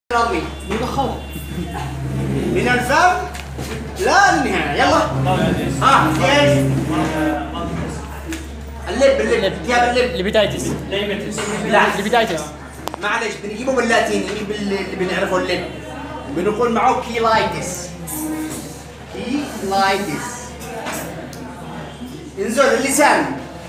العظمي من الفم لا النهاية يلا ها في ايش؟ اللب اللب جاب اللب ليبيتايتس لا ليبيتايتس معلش بنجيبه باللاتيني نجيب اللي بنعرفه اللب بنقول معه كيلايتس كيلايتس انزل اللسان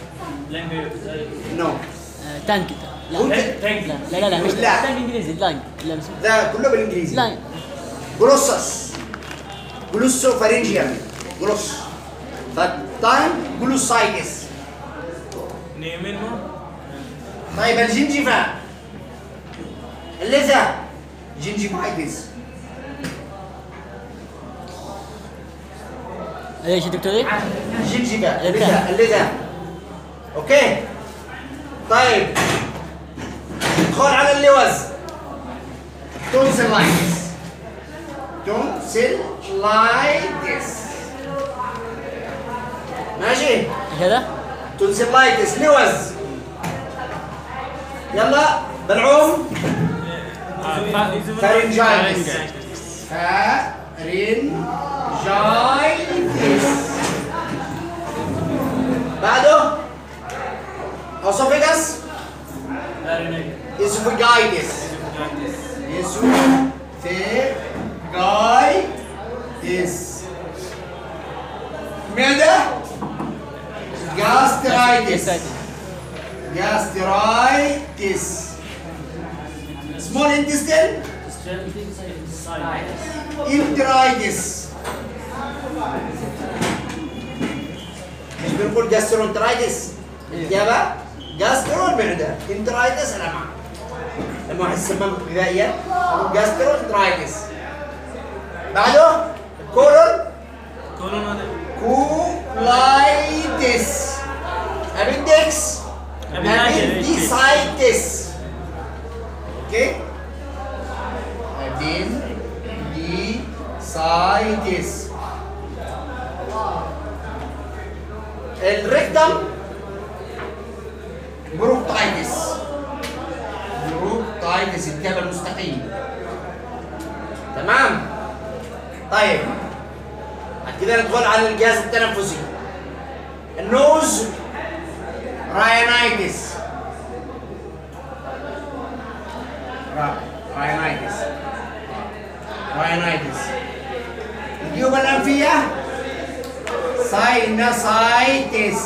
نو تانك لا قلت- لا لا لا مش لا. تانك انجليزي لانج لا مش ده كله بالانجليزي لانج جلوسس جلوسو فارنجيال جلوس فالتايم جلوسايتس طيب الجنجفة اللثة جنجفايتس ايش يا دكتوري؟ جنجفة اللثة اللثة اوكي طيب ندخل على اللوز تونسيلايتس تونسيلايتس ماشي ايش هذا؟ تونسيلايتس لوز يلا بلعوم فارنجايتس فارنجايتس بعده اسوفيجاس اسوفيجايتس اسوفيجايتس معدة gastritis gastritis small intestine enteritis مش بنقول gastroenteritis الإجابة جاسترو المعدة انترايتس الأمعاء لما واحد يسمم غذائيا جاسترو انترايتس بعده كولون كولايتس ابندكس ابنديسايتس اوكي ابنديسايتس الريكتم بروكتايتس بروكتايتس الجبل المستقيم تمام طيب بعد كده ندخل على الجهاز التنفسي النوز راينايتس را- راينايتس راينايتس الجيوب الأنفية ساينسايتس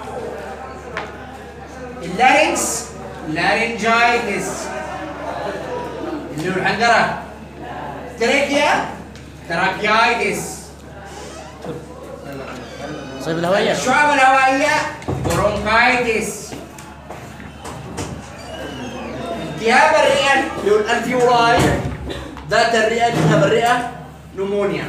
اللارينكس لارينجايتس اللي هو الحنجرة تراكيا تراكيايتس صيب الهوائية الشعب الهوائية برونكايتس التهاب الرئة اللي هو الالفيولاي ذات الرئة التهاب الرئة نمونيا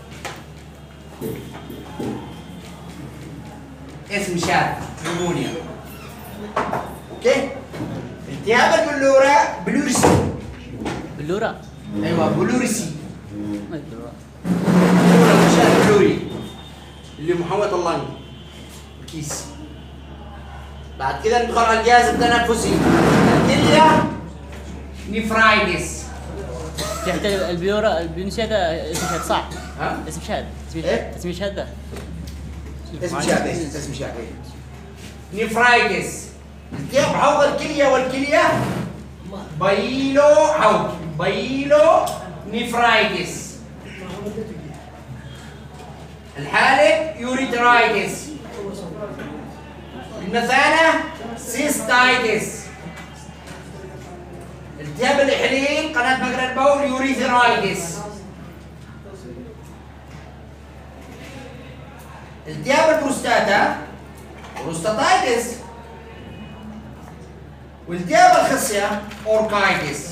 اسم شاذ نمونيا اوكي التهاب البلورة بلورسي بلورة ايوه بلورسي ما بلورة بلورة الغشاء البلوري اللي محوط اللنج الكيس بعد كده ندخل على الجهاز التنفسي الكلية نفرايدس تحت البلورة البنشي هذا اسم شهد صح ها؟ اسم شهد اسم إيه؟ اسم شهد ذا اسم شاذ اسم شاذ نفرايدس التهاب حوض الكلية والكلية بايلو حوض بايلو نفرايدس الحالب يوريترايتس المثانة سيستايتس التهاب الإحليل قناة مجرى البول يوريثرايتس التهاب البروستاتا بروستاتايتس والتهاب الخصية أوركايتس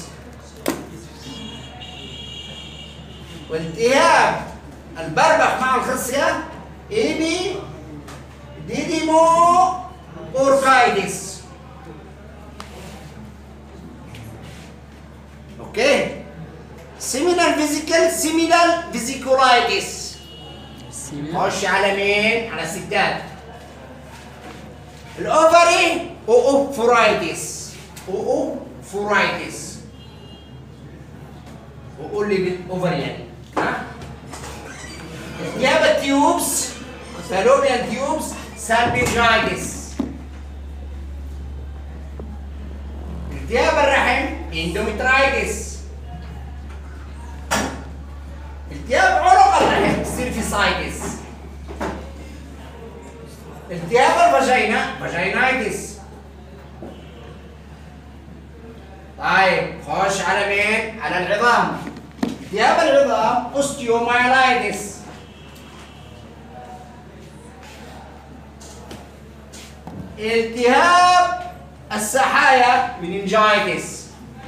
والتهاب البربخ مع الخصية إيبي ديديمو أوركايتس أوكي سيمينال فيزيكال سيمينال فيزيكولايتس خش على مين؟ على الستات الاوفري اوفورايتس اوفورايتس وقول لي بالاوفريان ها التهاب التيوبس فالوبيان تيوبس سالبيجايتس التهاب الرحم اندومترايتس التهاب عنق الرحم سيرفيسايتس التهاب الفاجينا فاجينايتس طيب خش على مين؟ على العظام التهاب العظام اوستيومايلايتس التهاب السحايا مننجايتس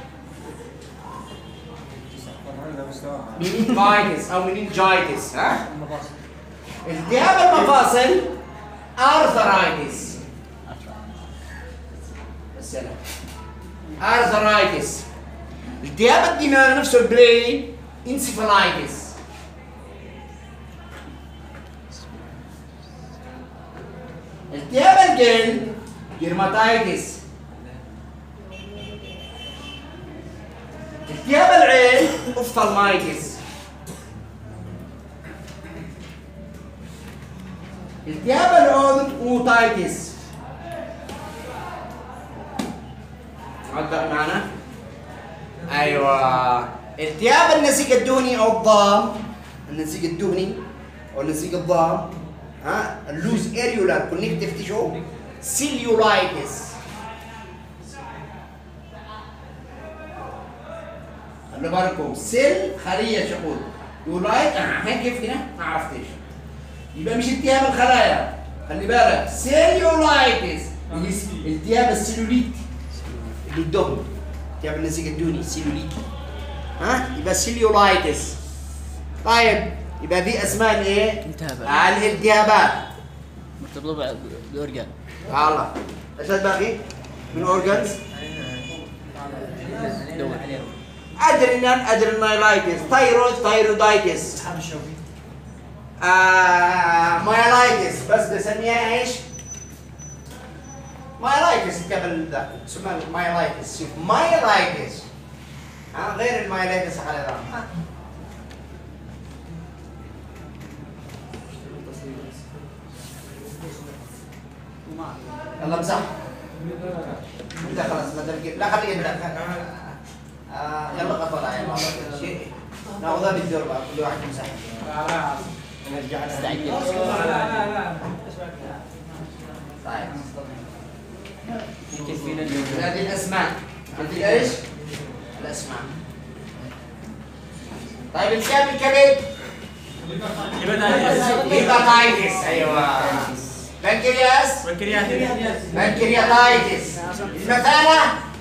مننجايتس او مننجايتس ها التهاب المفاصل ارثرايتس السلام ارثرايتس التهاب الدماغ نفسه البرين انسفالايتس التهاب الجلد ديرماتايتس التهاب العين اوفثالمايتس التهاب الاذن اوتايتس عدق معنا ايوه التهاب النسيج الدهني او الضام النسيج الدهني او النسيج الضام ها اللوز اريولار كونكتيف تيشو سيليولايتس خلوا بالكم سيل خليه شغول يولايت اه هين كيف هنا ما عرفتش يبقى مش التهاب الخلايا خلي بالك سيليولايتس التهاب السيلوليت اللي الدهن التهاب النسيج الدهني سيلوليت ها يبقى سيليولايتس طيب يبقى دي اسماء الايه؟ التهابات. الالتهابات مرتبطة بالأورجان الله ايش الباقي؟ من اورجنز دور ادرينال ادرينالايتس ثايرويد ثايرودايتس آه مايلايتس بس بسميها ايش؟ مايلايتس قبل ده اسمها مايلايتس شوف مايلايتس ها غير المايلايتس على الرام يلا امزح انت خلاص ما تبقى لا خليه يبدا آه يلا قطع يلا شيء ناخذها بالدور بقى كل واحد يمسح نرجع استعجل طيب هذه الاسماء عندك ايش؟ الاسماء طيب الكام الكبد هيباتايتس ايوه بنكرياس بنكرياتايتس المثانة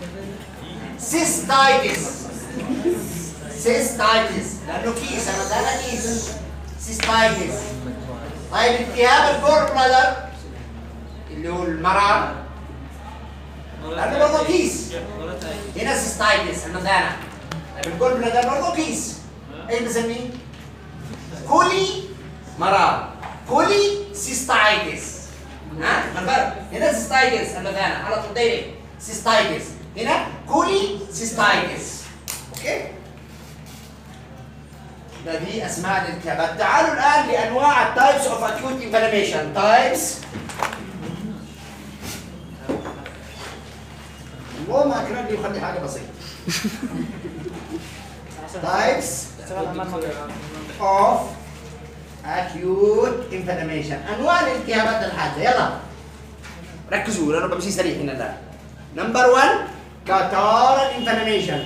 سيستايتس سيستايتس لانه كيس المثانة كيس سيستايتس طيب التهاب الجول بلادر اللي هو المرار لانه برضه كيس هنا سيستايتس المثانة طيب الجول بلادر برضه كيس ايش بسميه؟ كولي مرار كولي سيستايتس ها ما الفرق هنا سيستايتس المثانة على طول دايركت سيستايتس هنا كولي سيستايتس اوكي ده دي اسماء الالتهابات تعالوا الان لانواع التايبس اوف اكيوت انفلاميشن تايبس والله ما اكرم لي وخلي حاجه بسيطه تايبس اوف acute inflammation انواع الالتهابات الحاده يلا ركزوا لانه بمشي سريع هنا الان نمبر 1 كاتارال انفلاميشن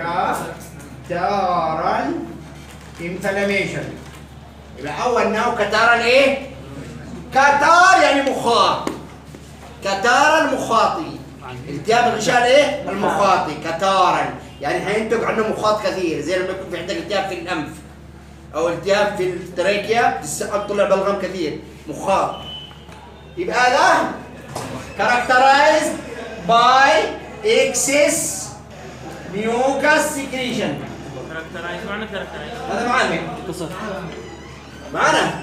كاتارال انفلاميشن يبقى اول نوع كاتارال ايه؟ كاتار يعني مخاط كاتار المخاطي التهاب الغشاء ايه؟ المخاطي كاتارا يعني هينتج عنه مخاط كثير زي لما يكون في عندك التهاب في الانف او التهاب في التراكيا تطلع بلغم كثير مخاط يبقى هذا characterized by excess mucus secretion كاركترايز معنى كاركترايز هذا معانا قصر معانا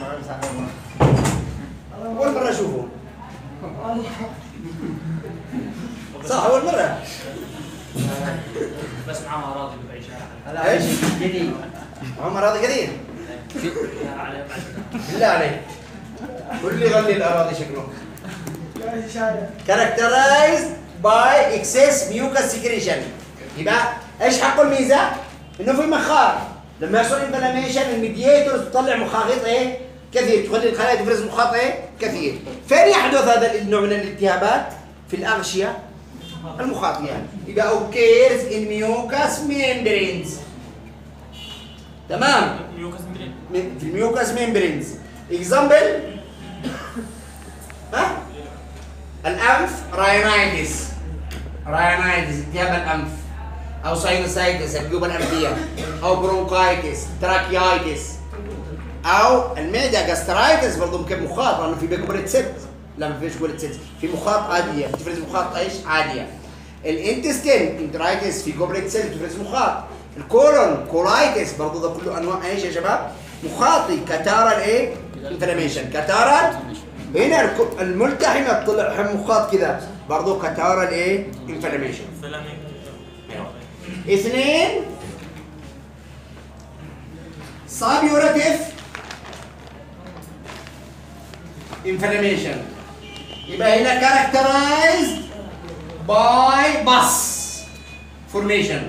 اول مره اشوفه صح اول مره بس معاه اراضي ببيع شارع ايش؟ جديد عمر هذا قديم شارع عليه بعد بالله عليك قول لي غني الاراضي شكله characterized by excess mucus secretion يبقى ايش حق الميزه؟ انه في مخاط لما يحصل انفلاميشن الميدياتورز تطلع مخاطيط ايه؟ كثير تخلي الخلايا تفرز مخاط ايه؟ كثير فين يحدث هذا النوع من الالتهابات؟ في الاغشيه المخاطيه يبقى occurs in mucous membranes تمام ميوكس مدري من- في الميوكاس ميمبرينز اكزامبل ها الانف راينايتس راينايتس التهاب الانف او ساينوسايتس الجيوب الانفيه او برونكايتس تراكيايتس او المعده جاسترايتس برضه ممكن مخاط لانه في بيكبريت ست لا ما فيش كبريت ست في مخاط عاديه بتفرز مخاط ايش عاديه الانتستين انترايتس في جوبريت سيل بتفرز مخاط الكولون كولايتس برضه ده كله انواع ايش يا شباب مخاطي كتارا ايه انفلاميشن كتارا هنا الك- الملتحمه طلع حم مخاط كذا برضه كتارا الايه انفلاميشن فلامينج اثنين سابيوراتيف انفلاميشن يبقى هنا characterized by bus formation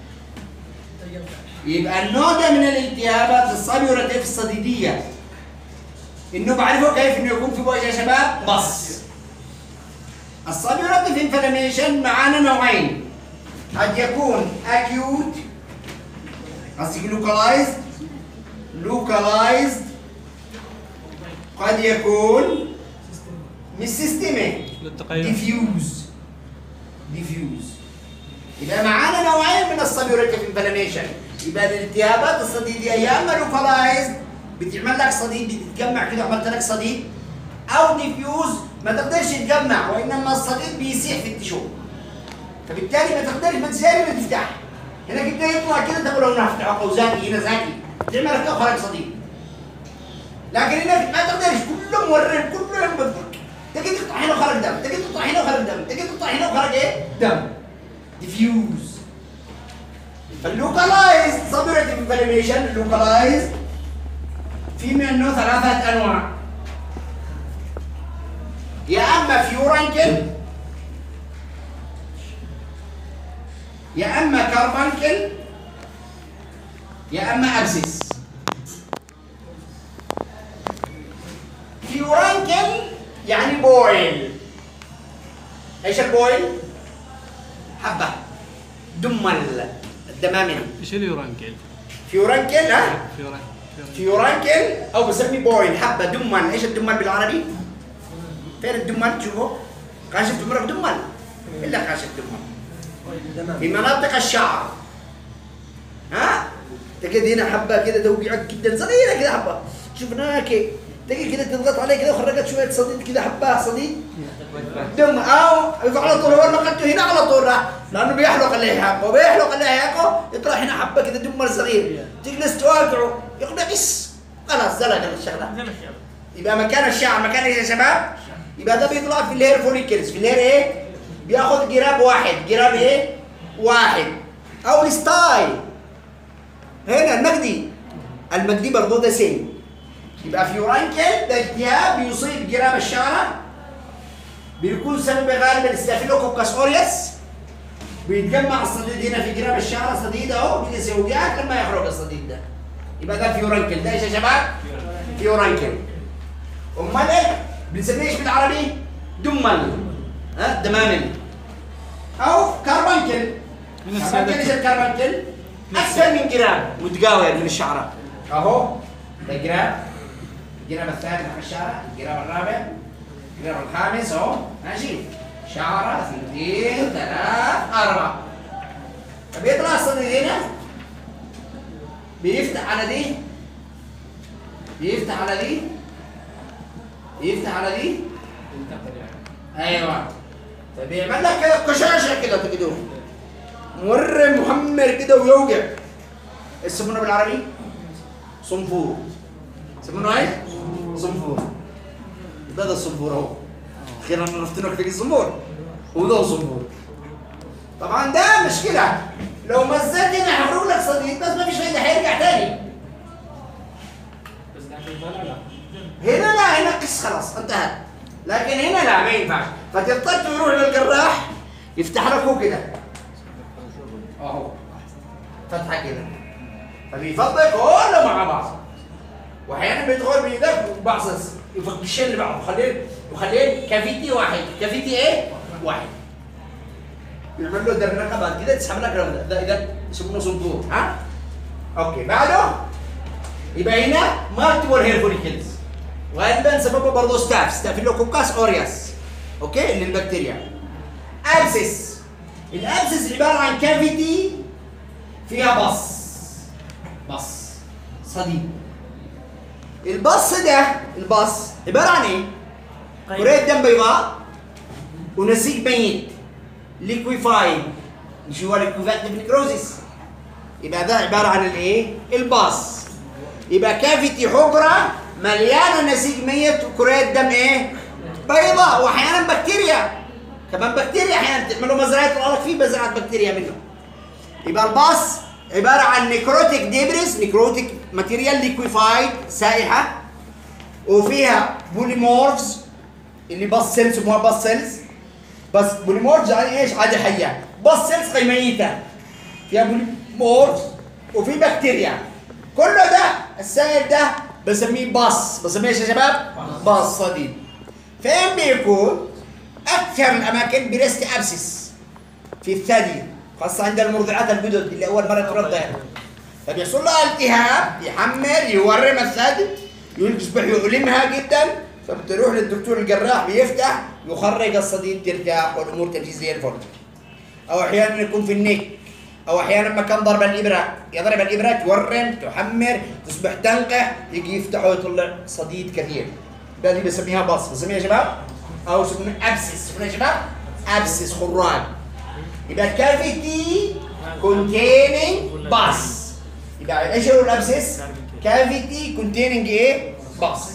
يبقى النوع ده من الالتهابات السابيوراتيف الصديدية انه بعرفه كيف انه يكون في بوجه يا شباب بص السابيوراتيف انفلاميشن معانا نوعين قد يكون acute قصدي localized localized قد يكون مش systemic للتقيؤ diffuse diffuse يبقى معانا نوعين من السبيوريتيف انفلاميشن يبقى الالتهابات الصديديه يا اما لوكالايزد بتعمل لك صديد بتتجمع كده عملت لك صديد او ديفيوز ما تقدرش تجمع وانما الصديد بيسيح في التشو فبالتالي ما تقدرش ما تسالي ما تفتح هنا كده يطلع كده تقول انا هفتح او زاكي هنا زاكي تعمل لك خرج صديد لكن هناك ما تقدرش كله مورم كله ينبض تجي تقطع هنا وخرج دم تجي تقطع هنا وخرج دم تجي تقطع هنا وخرج ايه دم ديفيوز فاللوكالايز سبيريتيف انفلاميشن اللوكالايز في منه ثلاثة أنواع يا أما فيورانكل يا أما كاربانكل يا أما أبسس فيورانكل يعني بويل ايش البويل؟ حبة دمل الدمامل ايش اليورانكيل؟ فيورانكل ها؟ فيوران فيورانكل او بسمي بويل حبة دمل ايش الدمل بالعربي؟ فين الدمل تشوفه؟ كاشف تمرق دمل الا كاشف دمل في مناطق الشعر ها؟ تجد هنا حبة كده توقعك جدا صغيرة كده حبة شوف هناك تجي كده تضغط عليه كده وخرجت شوية صديد كده حبة صديد دم او على طول هو نقلته هنا على طول راح لانه بيحلق اللحية وبيحلق اللحية يطلع هنا حبة كده دم صغير تجلس تواقعه يقنقس خلاص زلق الشغلة زي ما الشعب يبقى مكان الشعر مكان ايش يا شباب؟ يبقى ده بيطلع في الهير فوليكلز في الهير ايه؟ بياخد جراب واحد جراب ايه؟ واحد او الستايل هنا المجدي المجدي برضه ده سيم يبقى في يورانكل ده التهاب بيصيب جراب الشعر بيكون سبب غالبا ستافيلوكوكاس اوريوس بيتجمع الصديد هنا في جراب الشعر صديد اهو بيجي يسويات لما يخرج الصديد ده يبقى ده فيورانكل ده ايش يا شباب؟ فيورانكل امال ايه؟ بنسميه ايش بالعربي؟ دمل ها دمامل او كربنكل من كربنكل ايش السادة الكربنكل؟ اكثر من جرام متقاور من الشعره اهو ده جرام الجرام الثالث حق الشعره الجرام الرابع الجرام الخامس اهو ماشي شعره اثنتين ثلاث اربع فبيطلع الصديد هنا بيفتح على دي بيفتح على دي يفتح على دي ايوه فبيعمل لك كده قشاشه كده تجدوه مر محمر كده ويوجع يسمونه بالعربي صنفور يسمونه ايه؟ صنفور ده ده الصنفور اهو اخيرا عرفت انه في الصنفور هو ده الصنفور طبعا ده مشكله لو مزيت هنا هيخرج لك صديد بس ما فيش فايده هيرجع تاني بس ده شيء لا لا هنا لا هنا قص خلاص انتهت لكن هنا لا ما ينفعش فتضطر تروح للجراح يفتح لك هو كده اهو فتحه كده فبيفضل كله مع بعض واحيانا بيدخل بايدك وبعصص يفكشن بعض يخليه يخليه كافيتي واحد كافيتي ايه؟ واحد يعمل له درنقه بعد كده تسحب لك رمله ده اذا يسمونه صندوق ها؟ اوكي بعده يبقى هنا مالتيبل هير فوليكلز وغالبا سببه برضه ستاف ستافيلوكوكاس اورياس اوكي اللي البكتيريا ابسس الابسس عباره عن كافيتي فيها بص بص صديد البص ده البص عباره عن ايه؟ كرية دم بيضاء ونسيج ميت ليكويفايد مش هو ليكويفايد نيكروزيس يبقى ده عباره عن الايه؟ الباص يبقى كافيتي حجره مليانه نسيج ميت وكريات دم ايه؟ بيضاء واحيانا بكتيريا كمان بكتيريا احيانا تعملوا مزرعه الغلط فيه مزرعه بكتيريا منه يبقى الباص عباره عن نيكروتيك ديبريس نيكروتيك ماتيريال ليكويفايد سائحه وفيها بوليمورفز اللي باص سيلز سموها باص سيلز بس بوليمورفز يعني ايش؟ عادي حيه باص سيلز هي ميته فيها بوليمورفز وفي بكتيريا كله ده السائل ده بسميه باص بسميه ايش يا شباب؟ باص صديد فين بيكون؟ اكثر الاماكن بريست ابسس في الثدي خاصة عند المرضعات الجدد اللي أول مرة ترضع فبيحصل لها التهاب يحمر يورم الثدي يصبح يؤلمها جدا فبتروح للدكتور الجراح بيفتح يخرج الصديد ترتاح والأمور تمشي زي الفل أو أحيانا يكون في النك أو أحيانا مكان ضرب الإبرة يضرب الإبرة تورم تحمر تصبح تنقح يجي يفتح ويطلع صديد كثير ده اللي بسميها بص بسميها يا شباب أو يسمونها أبسس يسمونها يا شباب أبسس خراج يبقى كافيتي containing باص يبقى ايش هو الابسس؟ كافيتي containing ايه؟ باص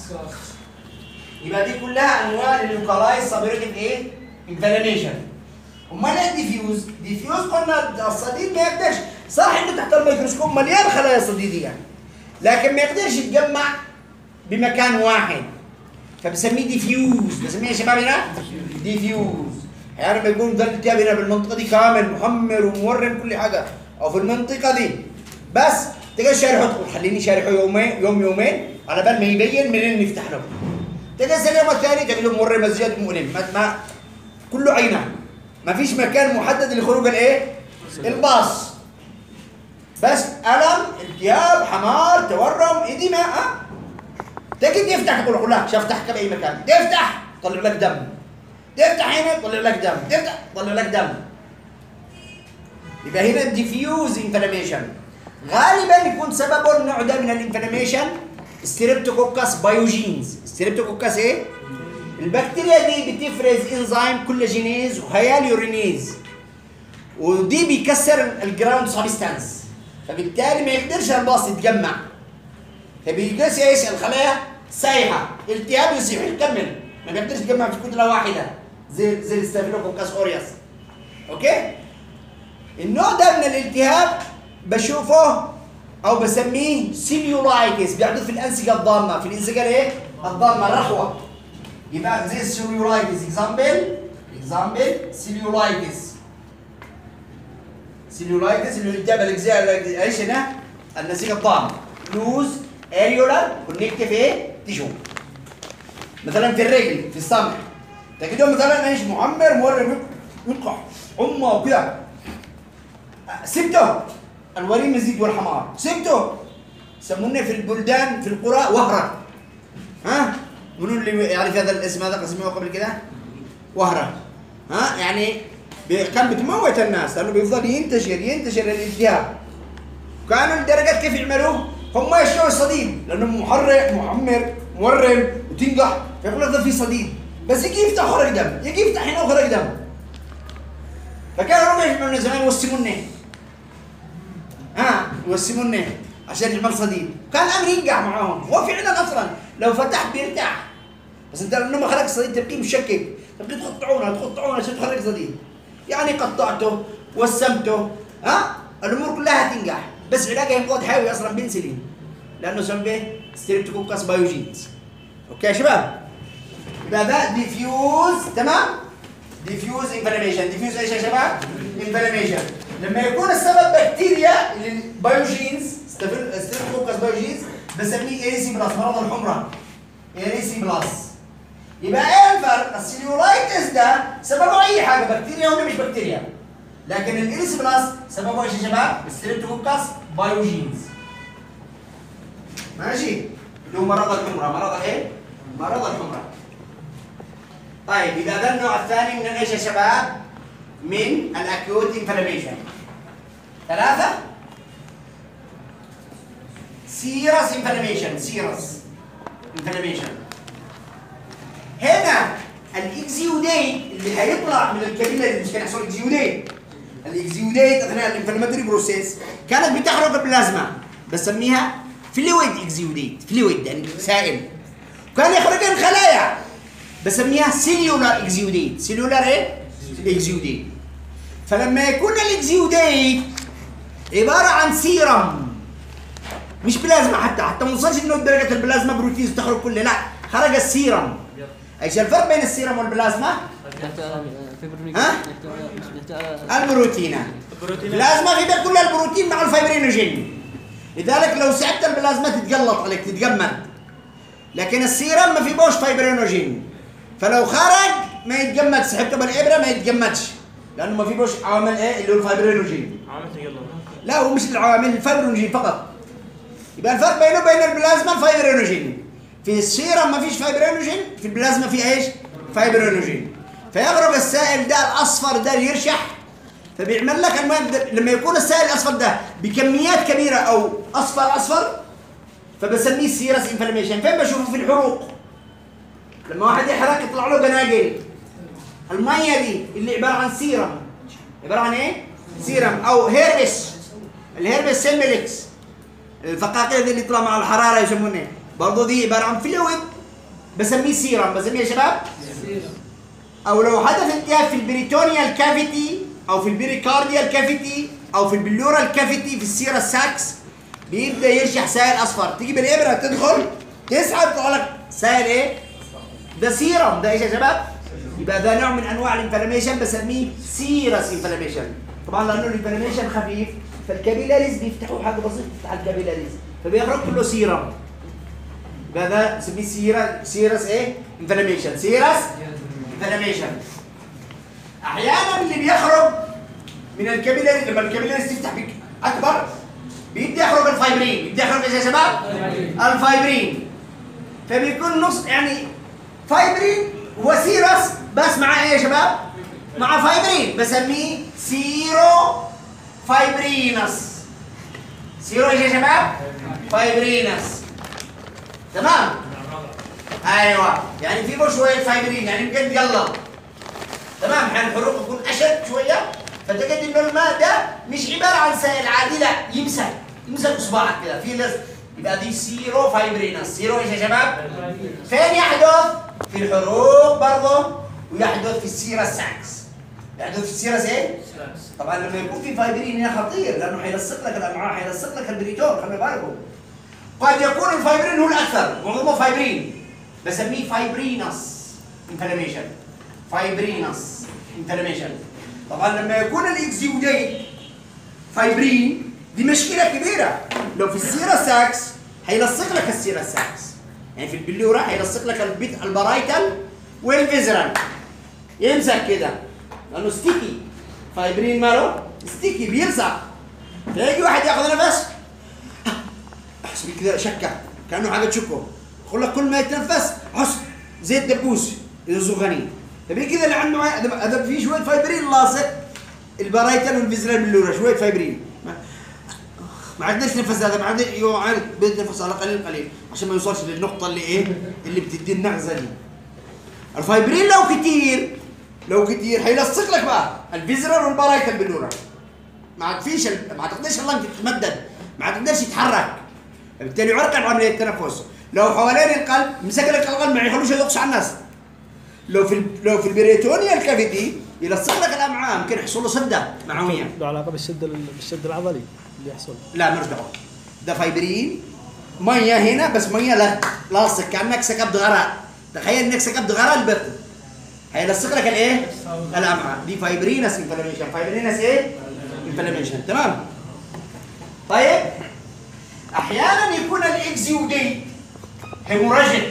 يبقى دي كلها انواع اللوكالايز سابريتيف ايه؟ انفلاميشن امال ايه ديفيوز؟ ديفيوز قلنا الصديد ما يقدرش صح انه تحت الميكروسكوب مليان خلايا صديديه لكن ما يقدرش يتجمع بمكان واحد فبسميه ديفيوز بسميه يا شباب هنا ديفيوز يعني لما يكون ده الالتهاب هنا بالمنطقه دي كامل محمر ومورم كل حاجه او في المنطقه دي بس تلقى شارحه تقول خليني شارحه يومين يوم يومين على بال ما يبين منين نفتح له تلقى اليوم الثاني تجد له مورم زياده مؤلم ما, ما كله عينه ما فيش مكان محدد لخروج الايه؟ الباص بس الم التهاب حمار تورم اديمه ها تجد يفتح تقول له لا شفتحك باي مكان تفتح طلع لك دم تفتح هنا طلع لك دم تفتح طلع لك دم يبقى هنا الديفيوز انفلاميشن غالبا يكون سببه النوع ده من الانفلاميشن ستريبتوكوكاس بايوجينز ستريبتوكوكاس ايه البكتيريا دي بتفرز انزيم كولاجينيز وهياليورينيز ودي بيكسر الجراوند سبستانس فبالتالي ما يقدرش الباص يتجمع فبيجلس ايش الخلايا سايحه التهاب يصيح يكمل ما بيقدرش يتجمع في كتله واحده زي زي الستافيلوكوكاس اوريوس اوكي النوع ده من الالتهاب بشوفه او بسميه سيليولايتس بيحدث في الانسجه الضامه في الانسجه الايه الضامه الرخوه يبقى زي السيليولايتس اكزامبل اكزامبل سيليولايتس سيليولايتس اللي هو التهاب الاجزاء ايش هنا النسيج الضام لوز اريولار كونكتيف ايه تيشو مثلا في الرجل في السمع تجدهم مثلا ايش معمر مورم ينقح امه وكده سبته الوريم يزيد والحمار سبته يسمونه في البلدان في القرى وهرة ها منو اللي يعرف هذا الاسم هذا قسموه قبل كده وهرة ها يعني بي- كان بتموت الناس لانه بيفضل ينتشر ينتشر الالتهاب كانوا لدرجه كيف يعملوا هم يشتروا الصديد لانه محرق محمر مورم وتنقح فيقول لك ده في صديد بس يجي يفتح خرج دم يجي يفتح هنا وخرج دم فكانوا هم يعملوا زمان يوسمونه ها يوسمونه عشان يعمل صديد كان الامر ينقع معاهم هو فعلا اصلا لو فتح بيرتاح بس انت لما خرج صديد تبقيه مشكك تبقيه تقطعونه تقطعونه عشان تخرج صديد يعني قطعته وسمته ها الامور كلها هتنجح بس علاجها مضاد حيوي اصلا بنسلين لانه سميه ستريبتوكوكس بايوجينز اوكي يا شباب يبقى ده ديفيوز تمام ديفيوز انفلاميشن ديفيوز ايش يا شباب انفلاميشن لما يكون السبب بكتيريا البايوجينز ستريبتوكوكس بايوجينز بسميه ايريسي بلاس مرض الحمره ايريسي بلاس يبقى ايه الفرق السيلولايتس ده سببه اي حاجه بكتيريا ولا مش بكتيريا لكن الايريسي بلاس سببه ايش يا شباب ستريبتوكوكس بايوجينز ماشي اللي هو مرض الحمره مرض ايه مرض الحمره طيب يبقى ده النوع الثاني من ايش يا شباب؟ من الاكيوت انفلاميشن. ثلاثة سيرس انفلاميشن سيرس انفلاميشن. هنا الاكزيوديت اللي هيطلع من الكابيلاري مش كان يحصل اكزيوديت الاكزيوديت اثناء الانفلاماتوري بروسيس كانت بتحرق البلازما بسميها فلويد اكزيوديت فلويد يعني سائل كان يخرج الخلايا بسميها سيلولار اكزيوديت سيلولار ايه اكزيوديت فلما يكون الاكزيوديت عباره عن سيرم مش بلازما حتى حتى ما وصلش انه درجه البلازما بروتينز تخرج كلها لا خرج السيرم ايش الفرق بين السيرم والبلازما فيبرونيك ها؟ البروتينات البلازما غذاء كل البروتين مع الفيبرينوجين لذلك لو سحبت البلازما تتقلط عليك تتجمد لكن السيرم ما في بوش فيبرينوجين فلو خرج ما يتجمد سحبته بالابره ما يتجمدش لانه ما في بوش عوامل ايه اللي هو الفيبرينوجين عملت يلا لا هو مش العوامل الفيبرينوجين فقط يبقى الفرق بينه وبين البلازما الفيبرينوجين في السيرم ما فيش فيبرينوجين في البلازما في ايش فيبرينوجين فيغرق السائل ده الاصفر ده يرشح فبيعمل لك المهم ده- لما يكون السائل الاصفر ده بكميات كبيره او اصفر اصفر فبسميه سيرس انفلاميشن فين بشوفه في الحروق لما واحد يحرق يطلع له بناقل الميه دي اللي عباره عن سيرم عباره عن ايه سيرم او هيربس الهيربس سيمبلكس الفقاقيع دي اللي يطلع مع الحراره يسمونه ايه برضه دي عباره عن فلويد بسميه سيرم بسميه يا شباب او لو حدث التهاب في البريتونيال كافيتي او في البريكارديال كافيتي او في البلورال كافيتي في السيرا ساكس بيبدا يرشح سائل اصفر تيجي بالابره تدخل تسحب تطلع لك سائل ايه؟ ده سيرم ده ايش يا شباب؟ يبقى ده نوع من انواع الانفلاميشن بسميه سيرس انفلاميشن طبعا لانه الانفلاميشن خفيف فالكابيلاريز بيفتحوا حاجه بسيطه تفتح الكابيلاريز فبيخرج كله سيرم يبقى ده بسميه سيرا سيرس ايه؟ انفلاميشن سيرس انفلاميشن احيانا اللي بيخرج من الكابيلاري لما الكابيلاريز تفتح بك اكبر بيبدا يخرج الفايبرين بيبدا يخرج ايش يا شباب؟ الفايبرين فبيكون نص يعني فايبرين وسيرس بس مع ايه يا شباب؟ مع فايبرين بسميه سيرو فايبرينس سيرو ايش يا شباب؟ فايبرينس تمام؟ ايوه يعني في بو شويه فايبرين يعني بجد يلا تمام حين الحروق يكون اشد شويه فتجد انه الماء ده مش عباره عن سائل عادي لا يمسك يمسك اصبعك كده في لز يبقى دي سيرو فايبرينس سيرو ايش يا شباب؟ فين يحدث؟ في الحروق برضه ويحدث في السيرة ساكس يحدث في السيرة ايه؟ طبعا لما يكون في فايبرين هنا خطير لانه حيلصق لك الامعاء حيلصق لك البريتون خلي بالكم قد يكون الفايبرين هو الاكثر معظمه فايبرين بسميه فايبرينس انفلاميشن فايبرينس انفلاميشن طبعا لما يكون الاكزيوديت فايبرين دي مشكله كبيره لو في السيرا ساكس هيلصق لك السيرا ساكس يعني في البلوره هيلصق لك البيت البرايتال والفيزرال يمسك كده لانه ستيكي فايبرين ماله ستيكي بيلصق فيجي واحد ياخذ نفس احس كده شكه كانه حاجه تشكه يقول لك كل ما يتنفس حس زي الدبوس الزغني تبي كده اللي عنده هذا هذا فيه شويه فايبرين لاصق البرايتال والفيزرال باللورا شويه فايبرين ما- ما عندناش نفس هذا ما عندنا يقعد بيتنفس على قليل قليل عشان ما يوصلش للنقطه اللي ايه اللي بتدي النغزه دي الفايبرين لو كتير لو كتير هيلصق لك بقى الفيزرال والبرايتال باللورا ما عاد فيش ال- ما عاد تقدرش اللنج تتمدد ما عاد تقدرش يتحرك بالتالي يعرقل عمليه التنفس لو حوالين القلب مسك لك القلب ما يخلوش يدقش على الناس لو في ال- لو في البريتونيال كافيتي يلصق لك الامعاء يمكن يحصل له سده معويه له علاقه بالشد بالشد العضلي اللي يحصل لا مش دعوه ده فايبرين ميه هنا بس ميه لا لاصق كانك سكبت غراء تخيل انك سكبت غراء البطن هيلصق لك الايه؟ الامعاء دي فايبرينس انفلاميشن فايبرينس ايه؟ انفلاميشن تمام طيب احيانا يكون الاكزيوديت هيموراجيك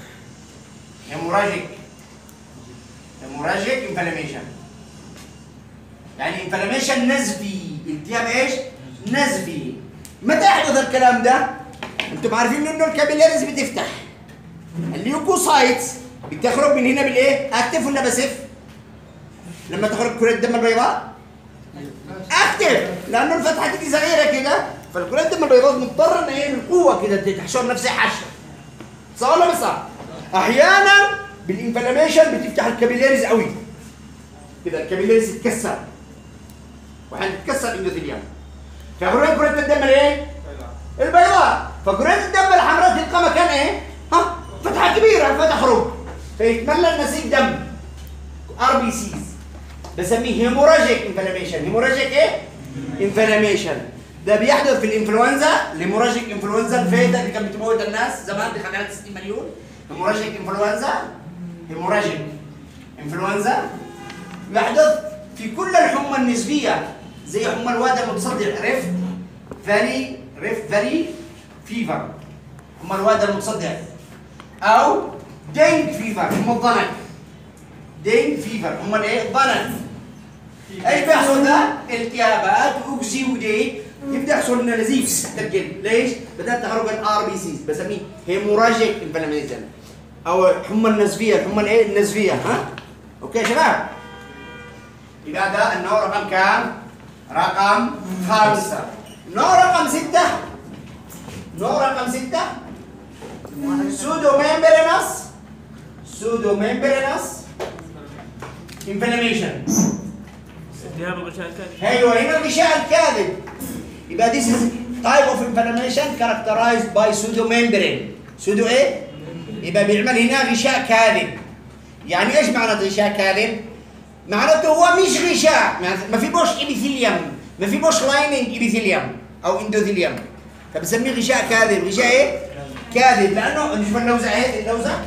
هيموراجيك هيموراجيك انفلاميشن يعني انفلاميشن نزفي التهاب ايش؟ نزفي متى يحدث الكلام ده؟ انتم عارفين انه الكابيلاريز بتفتح الليوكوسايتس بتخرج من هنا بالايه؟ اكتف ولا بسف؟ لما تخرج كرة الدم البيضاء اكتف لانه الفتحه دي صغيره كده فالكرة الدم البيضاء مضطره ان هي بالقوه كده تحشر نفسها حشه صح ولا مش صح؟ احيانا بالانفلاميشن بتفتح الكابيلاريز قوي كده الكابيلاريز تتكسر وهتتكسر اندوثيليوم فكرة كرة الدم الايه؟ البيضاء فكرة الدم الحمراء تلقى مكان ايه؟ ها فتحة كبيرة فتخرج فيتملى النسيج دم ار بي سيز بسميه هيموراجيك انفلاميشن هيموراجيك ايه؟ انفلاميشن ده بيحدث في الانفلونزا الهيموراجيك انفلونزا الفيتا اللي كانت بتموت الناس زمان دي خلت 60 مليون هيموراجيك انفلونزا هيموراجيك انفلونزا يحدث في كل الحمى النسبيه زي حمى الوادي المتصدع ريفت فالي ريفت فالي فيفر حمى الوادي المتصدع او دينج فيفر حمى الضنك دينج فيفر حمى الايه الضنك ايش بيحصل ده؟ التهابات اوكسيوديت يبدا يحصل لنا نزيف تحت الجلد ليش؟ بدات تخرج الار بي سيز بسميه هيموراجيك انفلاميشن او حمى النزفيه الحمى الايه النزفيه ها؟ اوكي يا شباب يبقى ده النوع رقم كام؟ رقم خمسة نوع رقم ستة نوع رقم ستة سودو ميمبرينس سودو ميمبرينس انفلاميشن التهاب الغشاء الكاذب ايوه هنا الغشاء الكاذب يبقى this is type of inflammation characterized by pseudo membrane pseudo ايه؟ يبقى بيعمل هنا غشاء كاذب يعني ايش معنى غشاء كاذب؟ معناته هو مش غشاء ما في بوش ابيثيليوم ما في بوش لايننج ابيثيليوم او اندوثيليوم فبسميه غشاء كاذب غشاء ايه؟ كاذب لانه نشوف اللوزه ايه اللوزه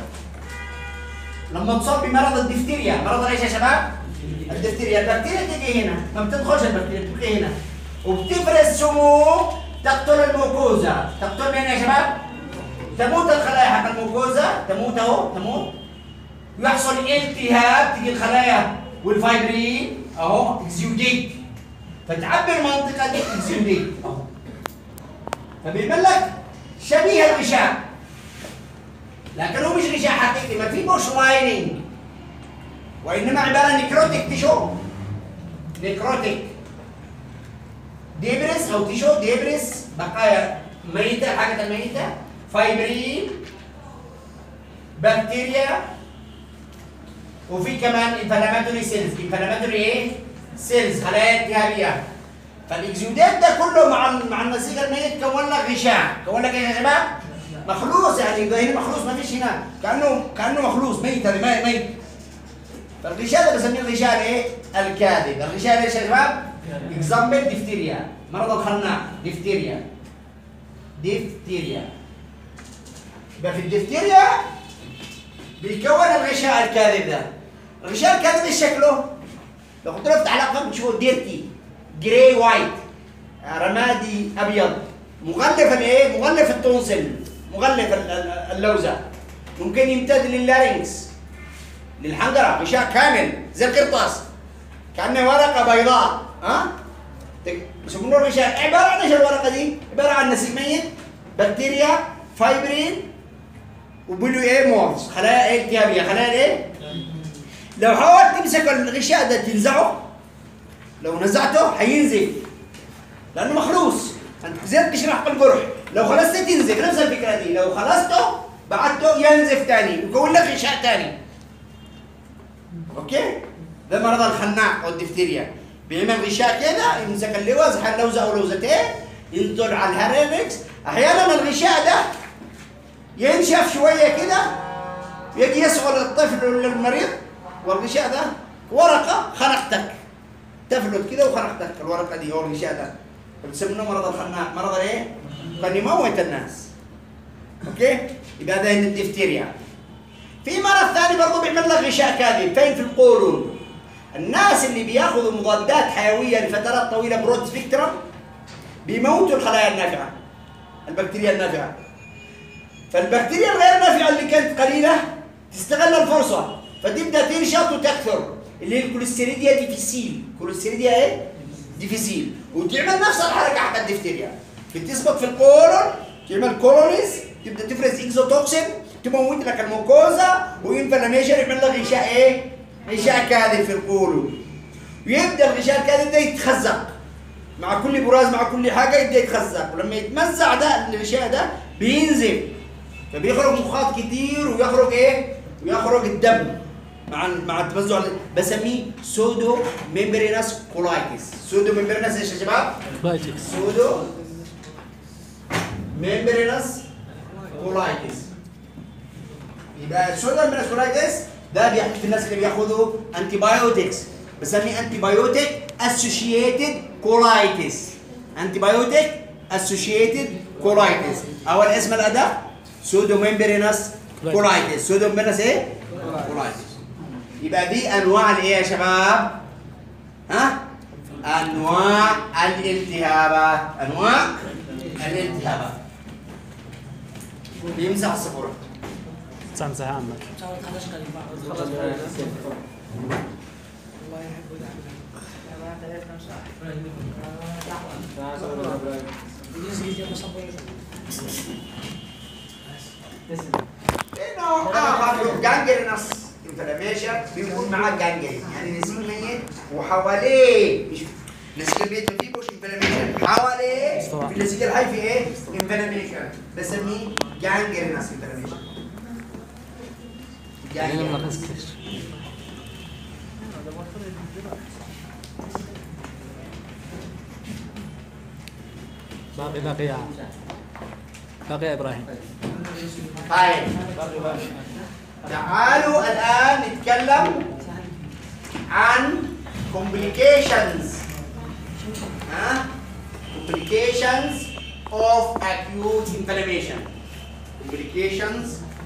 لما تصاب بمرض الدفتيريا مرض ايش يا شباب؟ الدفتيريا البكتيريا تجي هنا ما بتدخلش البكتيريا بتبقى هنا وبتفرز سموم تقتل الموكوزا تقتل مين يا شباب؟ تموت الخلايا حق الموكوزا تموت اهو تموت يحصل التهاب تجي الخلايا والفايبرين اهو اكزيوديت فتعبر المنطقه دي اكزيوديت اهو فبيعمل لك شبيه الغشاء لكن هو مش غشاء حقيقي ما في بوش لايننج وانما عباره عن نيكروتيك تيشو نيكروتيك ديبرس او تيشو ديبرس بقايا ميته حاجه الميته فايبرين بكتيريا وفي كمان انفلاماتوري سيلز انفلاماتوري ايه؟ سيلز خلايا التهابيه فالاكزيودات ده كله مع مع النسيج الميت كون لك غشاء كون لك ايه يا شباب؟ مخلوص يعني ده هنا مخلوص ما فيش هنا كانه كانه مخلوص ميت هذا ميت ميت فالغشاء ده بسميه الغشاء الايه؟ الكاذب الغشاء ليش يا شباب؟ اكزامبل ديفتيريا مرض الخناق ديفتيريا ديفتيريا يبقى في الديفتيريا بيكون الغشاء الكاذب ده الغشاء الكاذب ايش شكله؟ لو كنت رحت على قلب تشوفه ديرتي جراي وايت رمادي ابيض مغلف الايه؟ مغلف التونسل مغلف ال- ال- اللوزه ممكن يمتد لللارينكس للحنجره غشاء كامل زي القرطاس كانه ورقه بيضاء ها؟ تك- يسمونه الغشاء عباره عن ايش الورقه دي؟ عباره عن نسيج ميت بكتيريا فايبرين وبلو ايه مورز خلايا ايه التهابيه خلايا ايه؟ لو حاولت تمسك الغشاء ده تنزعه لو نزعته حينزف لانه مخلوص انت زي تشرح الجرح لو خلصت تنزف نفس الفكره دي لو خلصته بعدته ينزف تاني ويكون لك غشاء تاني اوكي ده مرض الخناق او الدفتيريا بيعمل غشاء كده يمسك اللوز حل لوزه او لوزتين ينطر على الهرنكس احيانا الغشاء ده ينشف شويه كده يجي يسعل الطفل ولا المريض والغشاء ده ورقه خنقتك تفلت كده وخنقتك الورقه دي او الغشاء ده بتسمونه مرض الخناق مرض الايه؟ كان يموت الناس اوكي يبقى هذا هنا الدفتيريا في مرض ثاني برضه بيعمل لك غشاء كاذب فين في القولون الناس اللي بياخذوا مضادات حيويه لفترات طويله برود سبيكترم بيموتوا الخلايا النافعه البكتيريا النافعه فالبكتيريا الغير نافعه اللي كانت قليله تستغل الفرصه فتبدا تنشط وتكثر اللي هي الكوليستيريديا ديفيسيل كوليستيريديا ايه ديفيسيل وتعمل نفس الحركه حق الدفتيريا بتثبت في القولون تعمل كولونيز تبدا تفرز اكزوتوكسين تموت لك الموكوزا وانفلاميشن يعمل لك غشاء ايه؟ غشاء كاذب في القولون ويبدا الغشاء الكاذب ده يتخزق مع كل براز مع كل حاجه يبدا يتخزق ولما يتمزع ده الغشاء ده بينزف فبيخرج مخاط كتير ويخرج ايه؟ ويخرج الدم مع مع التمزع بسميه سودو ميمبرينس كولايتس سودو ميمبرينس ايش يا شباب؟ بايتكس سودو ميمبرينس كولايتس يبقى السودو ميمبرينس كولايتس ده بيحدث في الناس اللي بياخذوا انتي بايوتكس بسميه انتي بايوتيك اسوشيتد كولايتس انتي بايوتيك اسوشيتد كولايتس اول اسم الاداء سودو ميمبرينس كولايتس سودو ميمبرينس ايه؟ كولايتس يبقى دي انواع الايه يا شباب؟ ها؟ انواع الالتهابات انواع الالتهابات بيمسح الصفورة تسامسح يا عمك لانه اخر جانجرينس انفلاميشن بيكون معاه جانجرين يعني نسيج ميت وحواليه مش نسيج الميت ما فيهوش انفلاميشن حواليه في النسيج الحي في ايه؟ انفلاميشن بسميه جانجرينس انفلاميشن يعني لما جانجرينس خسكش باقي باقي يا باقي يا ابراهيم طيب تعالوا الآن نتكلم عن complications ها complications of acute inflammation complications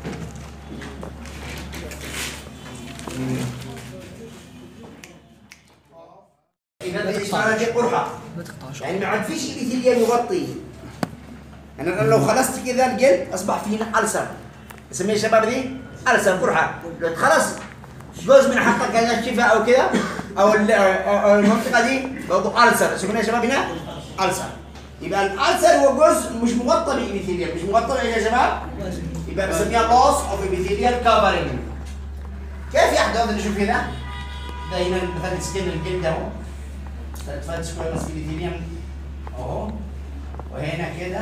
إذا الإشارة دي قرحة يعني ما عاد فيش إبيثيليوم يغطي يعني انا لو خلصت كذا الجلد اصبح فيه هنا ألسر اسميه شباب دي ألسر قرحة لو خلص جزء من حقك هذا الشفاء او كذا او ال- أو- أو المنطقة دي برضه ألسر اسمه يا شباب هنا ألسر يبقى الألسر هو جزء مش مغطى بالإبيثيليوم مش مغطى بإيه يا شباب يبقى بنسميها loss of epithelial covering كيف يحدث نشوف هنا ده هنا مثلا سكين الجلد اهو ثلاث سكوير epithelium اهو وهنا كده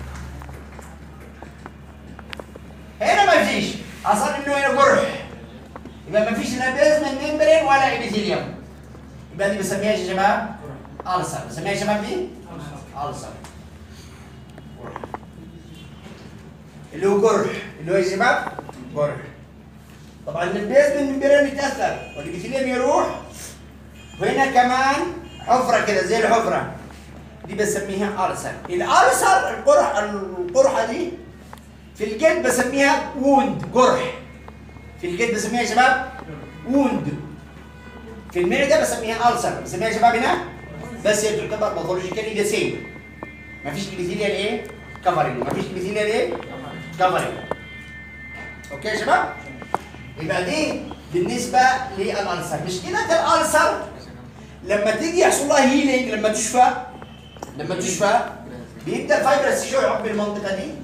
هنا ما فيش اصلا انه هنا جرح يبقى ما فيش لا بيزمنت ممبرين ولا ابيثيليوم يبقى دي بسميها يا شباب ألسر بسميها يا شباب دي ألسر جرح. اللي هو جرح اللي هو يا شباب جرح طبعا البيزمنت ممبرين يتاثر والابيثيليوم يروح وهنا كمان حفره كده زي الحفره دي بسميها ألسر الألسر القرح القرحه دي في الجلد بسميها ووند جرح في الجلد بسميها يا شباب ووند في المعده بسميها ألسر بسميها يا شباب هنا بس هي تعتبر باثولوجيكالي ذا سيم مفيش ابيثيليال ايه كفرنج مفيش ابيثيليال ايه كفرنج اوكي يا شباب يبقى دي بالنسبه للألسر مشكله الألسر لما تيجي يحصل لها هيلينج لما تشفى لما تشفى بيبدا الفايبرس يشع بالمنطقه دي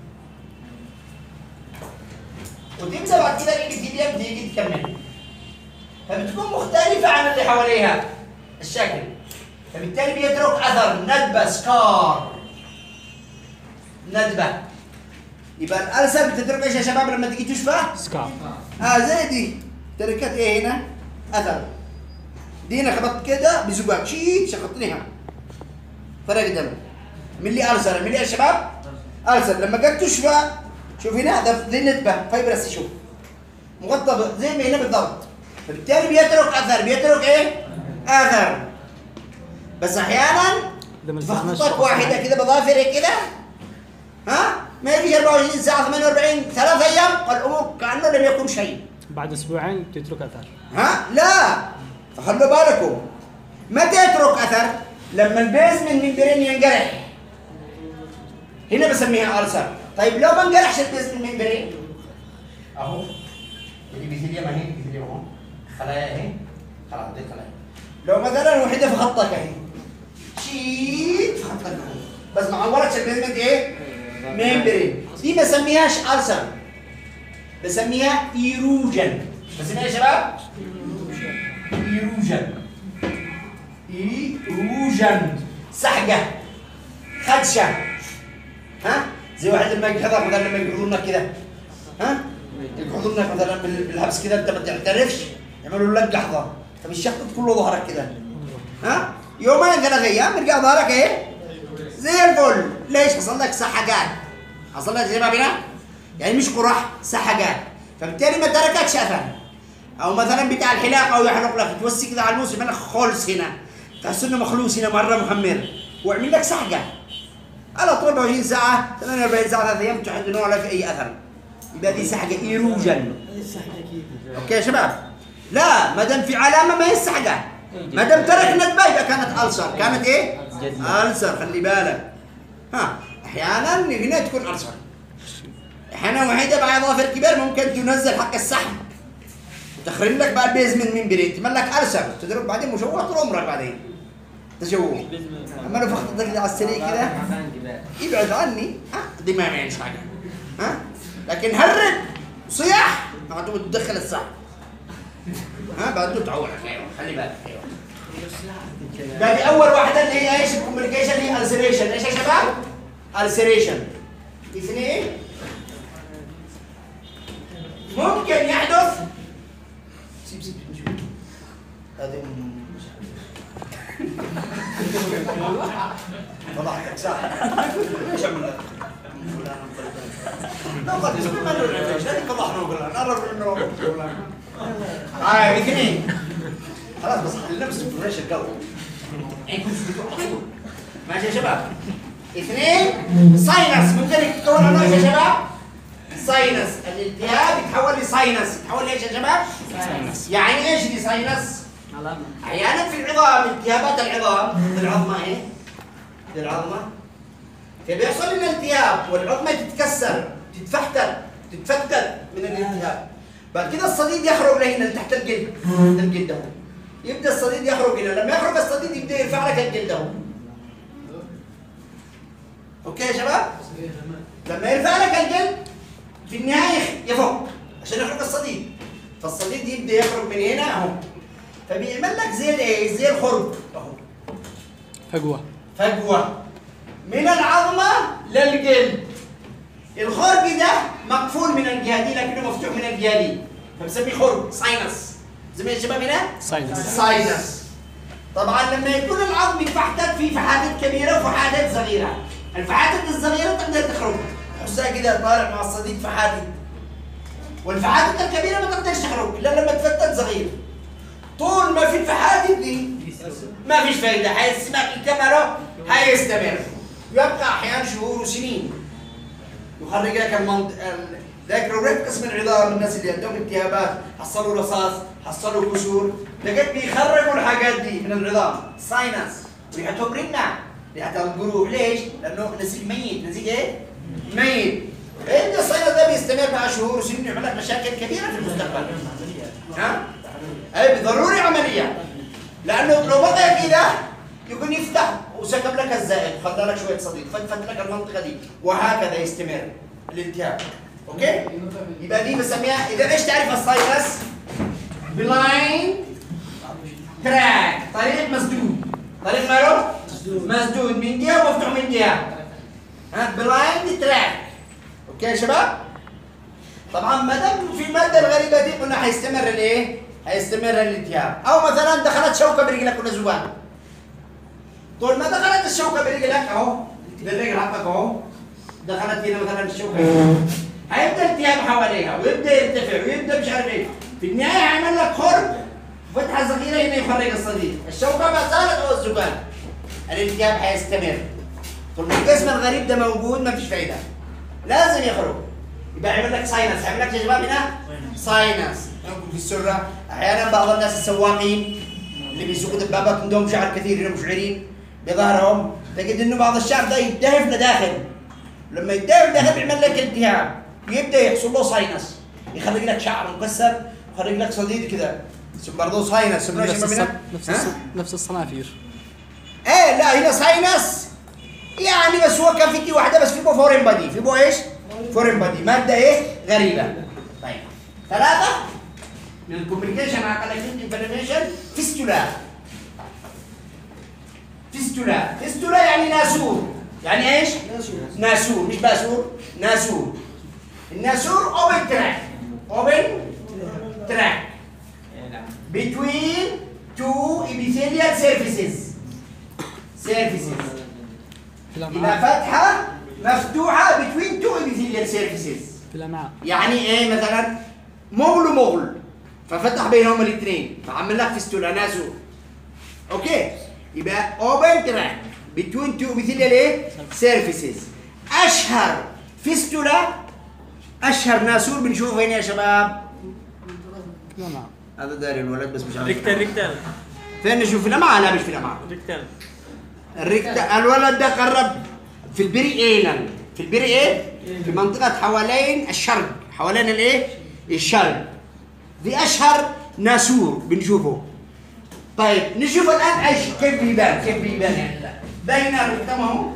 وتبدا بعد كده الابيثيليوم تيجي تكمل فبتكون مختلفه عن اللي حواليها الشكل فبالتالي بيترك اثر ندبه سكار ندبه يبقى الالسر بتترك ايش يا شباب لما تيجي تشفى؟ سكار اه زي دي تركت ايه هنا؟ اثر دي هنا خبطت كده بزجاج شيت شخطنيها فرق دم من اللي ارسل من اللي يا شباب ارسل لما جت تشفى شوف هنا ده زي النتبه فايبرس شوف مغطى ب- زي ما هنا بالضبط فبالتالي بيترك اثر بيترك ايه اثر بس احيانا اذا ما التزمناش تخطط واحده كده بظافر كده ها ما يجيش 24 ساعه 48 ثلاث ايام والامور كانه لم يكن شيء بعد اسبوعين بتترك اثر ها لا فخلوا بالكم متى يترك اثر لما البيزمنت ممبرين ينقرح هنا بسميها ألسر طيب لو ما انقرحش البيزمنت ممبرين اهو اللي بيثيليا ما هي بيثيليا اهو خلايا اهي خلاص دي خلايا لو مثلا وحده في خطك اهي شيت في خطك اهو بس ما عورتش البيزمنت ايه؟ ممبرين دي ما بسميهاش ألسر بسميها ايروجن بسميها يا شباب؟ ايروجن ايروجن سحقه خدشه ها زي واحد لما يقعدك مثلا لما يقعدوا لنا كده ها يقعدوا لنا مثلا بال- بالهبس كده انت ما تعترفش يعملوا لك قحطه طب الشخط كله ظهرك كده ها يومين ثلاث ايام يرجع ظهرك ايه زي الفل ليش حصل لك سحقات حصل لك زي ما بينا يعني مش قرح سحقات فبالتالي ما تركتش اثر او مثلا بتاع الحلاق او يحلق لك توسي كده على الموس يعمل لك خلص هنا تحس انه مخلوص هنا مره محمر ويعمل لك سحقه على طول 24 ساعه 48 ساعه ثلاث ايام تحد انه ولا في اي اثر يبقى دي سحقه ايروجن اوكي يا شباب لا ما دام في علامه ما هي السحقه ما دام ترك ندبه يبقى كانت السر كانت ايه؟ السر خلي بالك ها احيانا هنا تكون السر احيانا وحيده مع اظافر كبير ممكن تنزل حق السحب تخرب لك بقى البيزمنت من بريد تعمل لك السر تضرب بعدين مشوه طول عمرك بعدين تشوه اما لو فخدتك كده على السريع كده يبعد عني ها دي ما يعملش حاجه ها لكن هرب صيح بعده تدخل السحب ها بعده تعورك ايوه خلي بالك ايوه ده دي اول واحده اللي هي ايش الكوميونيكيشن اللي هي السريشن ايش يا شباب؟ السريشن اثنين ممكن يحدث سيب سيب شوي هذه فضحتك ساعة ايش اعمل لك؟ لا قد يسمى ما له ليش فضحنا وقلنا نعرف انه هاي اثنين خلاص بس نفس فريش الجو ماشي يا شباب اثنين ساينس ممكن يتكون عنه ايش يا شباب؟ ساينس الالتهاب يتحول لساينس يتحول لايش يا شباب؟ ساينس يعني ايش دي ساينس؟ احيانا في العظام التهابات العظام العظمه ايه؟ العظمه فبيحصل لنا التهاب والعظمه تتكسر تتفحتر تتفتت من الالتهاب بعد كده الصديد يخرج لهنا لتحت الجلد تحت الجلد اهو يبدا الصديد يخرج هنا لما يخرج الصديد يبدا يرفع لك الجلد اهو اوكي يا شباب لما يرفع لك الجلد في النهايه يفك عشان يخرج الصديد فالصديد يبدا يخرج من هنا اهو فبيعمل لك زي الايه زي الخرج اهو فجوه فجوه من العظمه للجلد الخرج ده مقفول من الجهه دي لكنه مفتوح من الجهه دي فبنسميه خرج ساينس زي ما يا شباب هنا ساينس ساينس طبعا لما يكون العظم يتفحتت في فحاتات كبيره وفحاتات صغيره الفحاتات الصغيره تقدر تخرج تحسها كده طالع مع الصديد فحاتي والفحاتات الكبيره ما تقدرش تخرج الا لما تفتت صغير طول ما في الفحاتات دي ما فيش فايده هيسمع الكاميرا هيستمر يبقى احيانا شهور وسنين يخرج لك المنطق ذاك لو رحت قسم العظام الناس اللي عندهم التهابات حصلوا رصاص حصلوا كسور لقيت بيخرجوا الحاجات دي من العظام ساينس ريحتهم رنة ريحة الجروح ليش؟ لأنه نسيج ميت نسيج إيه؟ ميت إن الساينس ده بيستمر مع شهور وسنين يعمل لك مشاكل كبيرة في المستقبل ها؟ أي ضروري عملية لأنه لو بقى كده يكون يفتح وسكب لك الزائد خلى لك شوية صديد فتفت لك المنطقة دي وهكذا يستمر الالتهاب اوكي يبقى دي بسميها اذا ايش تعرف الساينس بلاين تراك طريق مسدود طريق ماله مسدود من جهه ومفتوح من جهه ها بلاين تراك اوكي يا شباب طبعا ما دام في الماده الغريبه دي قلنا هيستمر الايه هيستمر الالتهاب او مثلا دخلت شوكه برجلك ولا زبان طول ما دخلت الشوكه برجلك اهو بالرجل حقك اهو دخلت هنا مثلا الشوكه هيبدا التهاب حواليها ويبدا يرتفع ويبدا مش عارف ايه في النهايه هيعمل لك خرم فتحه صغيره هنا يخرج الصديد الشوكه ما زالت او الزجاج الالتهاب هيستمر طول ما الجسم الغريب ده موجود ما فيش فايده لازم يخرج يبقى يعمل لك ساينس يعمل لك يا شباب هنا ساينس عندكم في السره احيانا بعض الناس السواقين اللي بيسوقوا دبابات عندهم شعر كثير هنا مشعرين بظهرهم تجد انه بعض الشعر ده يلتهب لداخل لما يلتهب لداخل بيعمل لك التهاب يبدا يحصل له ساينس يخرج لك شعر مكسر يخرج لك صديد كده برضه ساينس اسمه يا نفس شباب الص... هنا؟ نفس ها؟ الص... نفس الصنافير ايه لا هنا ساينس يعني بس هو كان في دي واحده بس في بو فورين بادي في بو ايش؟ فورين بادي ماده ايه؟ غريبه طيب ثلاثه من الكوميونيكيشن مع كلاكتيف انفلاميشن فيستولا فيستولا فيستولا يعني ناسور يعني ايش؟ ناسور مش باسور ناسور الناسور اوبن تراك اوبن تراك between two epithelial surfaces surfaces في إلى الامعاء فتحة مفتوحة between two epithelial surfaces في الامعاء يعني ايه مثلا مغل ومغل ففتح بينهم الاثنين فعمل لك فيستولا ناسور اوكي يبقى open track between two epithelial ايه surfaces اشهر فيستولا اشهر ناسور بنشوفه هنا يا شباب في الامعاء هذا داري الولد بس مش عارف ريكتال ريكتال فين نشوف في الامعاء لا مش في الامعاء ريكتال الركتة الولد ده قرب في البري اينال في البري ايه؟ في منطقة حوالين الشرق حوالين الايه؟ الشرق دي اشهر ناسور بنشوفه طيب نشوف الان ايش كيف بيبان كيف بيبان يعني لا ده هنا الركتم اهو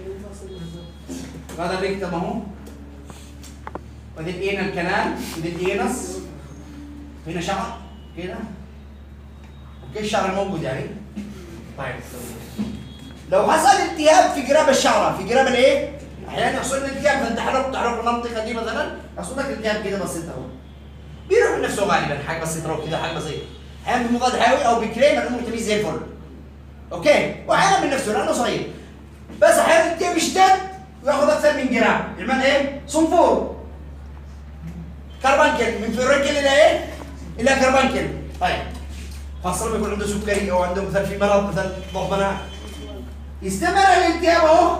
هذا الركتم اهو وده الاينال كنال وده الاينس هنا شعر كده اوكي الشعر الموجود يعني طيب لو حصل التهاب في جراب الشعره في جراب الايه؟ احيانا يحصل لك التهاب فانت حرك تحرك المنطقه دي مثلا يحصل لك التهاب كده بسيط اهو بيروح من نفسه غالبا حاجه بسيطه او كده حاجه بسيطه احيانا بمضاد حيوي او بكريم الامور تمشي زي الفل اوكي واحيانا من نفسه لانه صغير بس احيانا التهاب يشتد وياخذ اكثر من جرام يعمل ايه؟ صنفور كربانكل من فلوريكل الى ايه؟ الى كربانكل طيب خاصه لما يكون عنده سكري او عنده مثلا في مرض مثلا ضغط يستمر الالتهاب اهو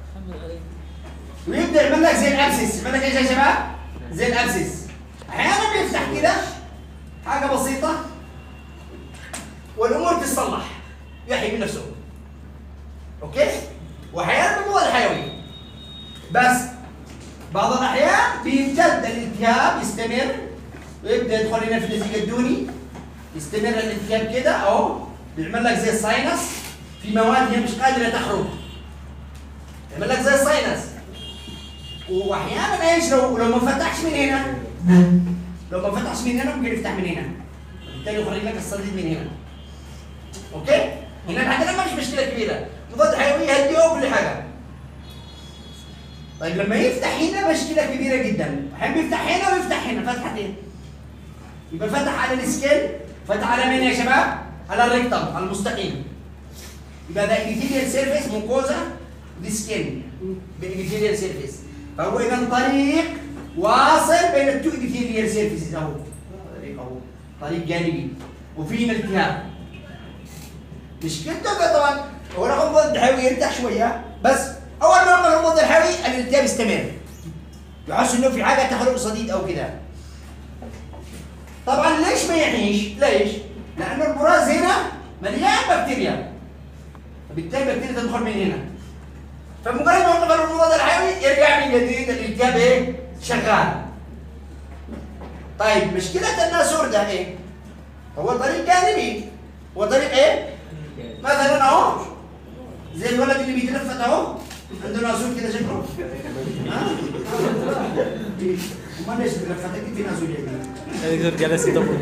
ويبدا يعمل لك زي الابسس يعمل لك ايش يا شباب؟ زي الابسس احيانا بيفتح كده حاجه بسيطه والامور تتصلح يحيي من نفسه اوكي؟ واحيانا بالمواد الحيوي بس بعض الاحيان بيمتد الالتهاب يستمر ويبدا يدخل هنا في النسيج الدوني يستمر الالتهاب كده اهو بيعمل لك زي الساينس في مواد هي مش قادره تخرج يعمل لك زي الساينس واحيانا ايش لو لو ما فتحش من هنا لو ما فتحش من هنا ممكن يفتح من هنا بالتالي يخرج لك الصديد من هنا اوكي هنا عندنا ما مش مشكله كبيره مضاد حيوي يهديه كل حاجه طيب لما يفتح هنا مشكله كبيره جدا احيانا بيفتح هنا ويفتح هنا فتحتين يبقى فتح على السكين فتح على مين يا شباب؟ على الريكتم على المستقيم يبقى ده epithelial surface mucosa دي سكين epithelial surface فهو اذا طريق واصل بين التو epithelial surfaces اهو طريق اهو طريق جانبي وفيه هنا التهاب مشكلته ده طبعا هو رقم المضاد الحيوي يرتاح شويه بس اول ما يقبل المضاد الحيوي الالتهاب يستمر يحس انه في حاجه تخرج صديد او كده طبعا ليش ما يعيش؟ ليش؟ لأن البراز هنا مليان بكتيريا فبالتالي البكتيريا تدخل من هنا فمجرد ما يقبل المضاد الحيوي يرجع من جديد الالتهاب ايه؟ شغال طيب مشكلة الناسور ده ايه؟ هو طريق جانبي هو طريق ايه؟ مثلا اهو زي الولد اللي بيتلفت اهو عنده ناسور كده شكله ها؟ امال ليش بتلفتك في ناسور يا ابني؟ يقدر جالس يدور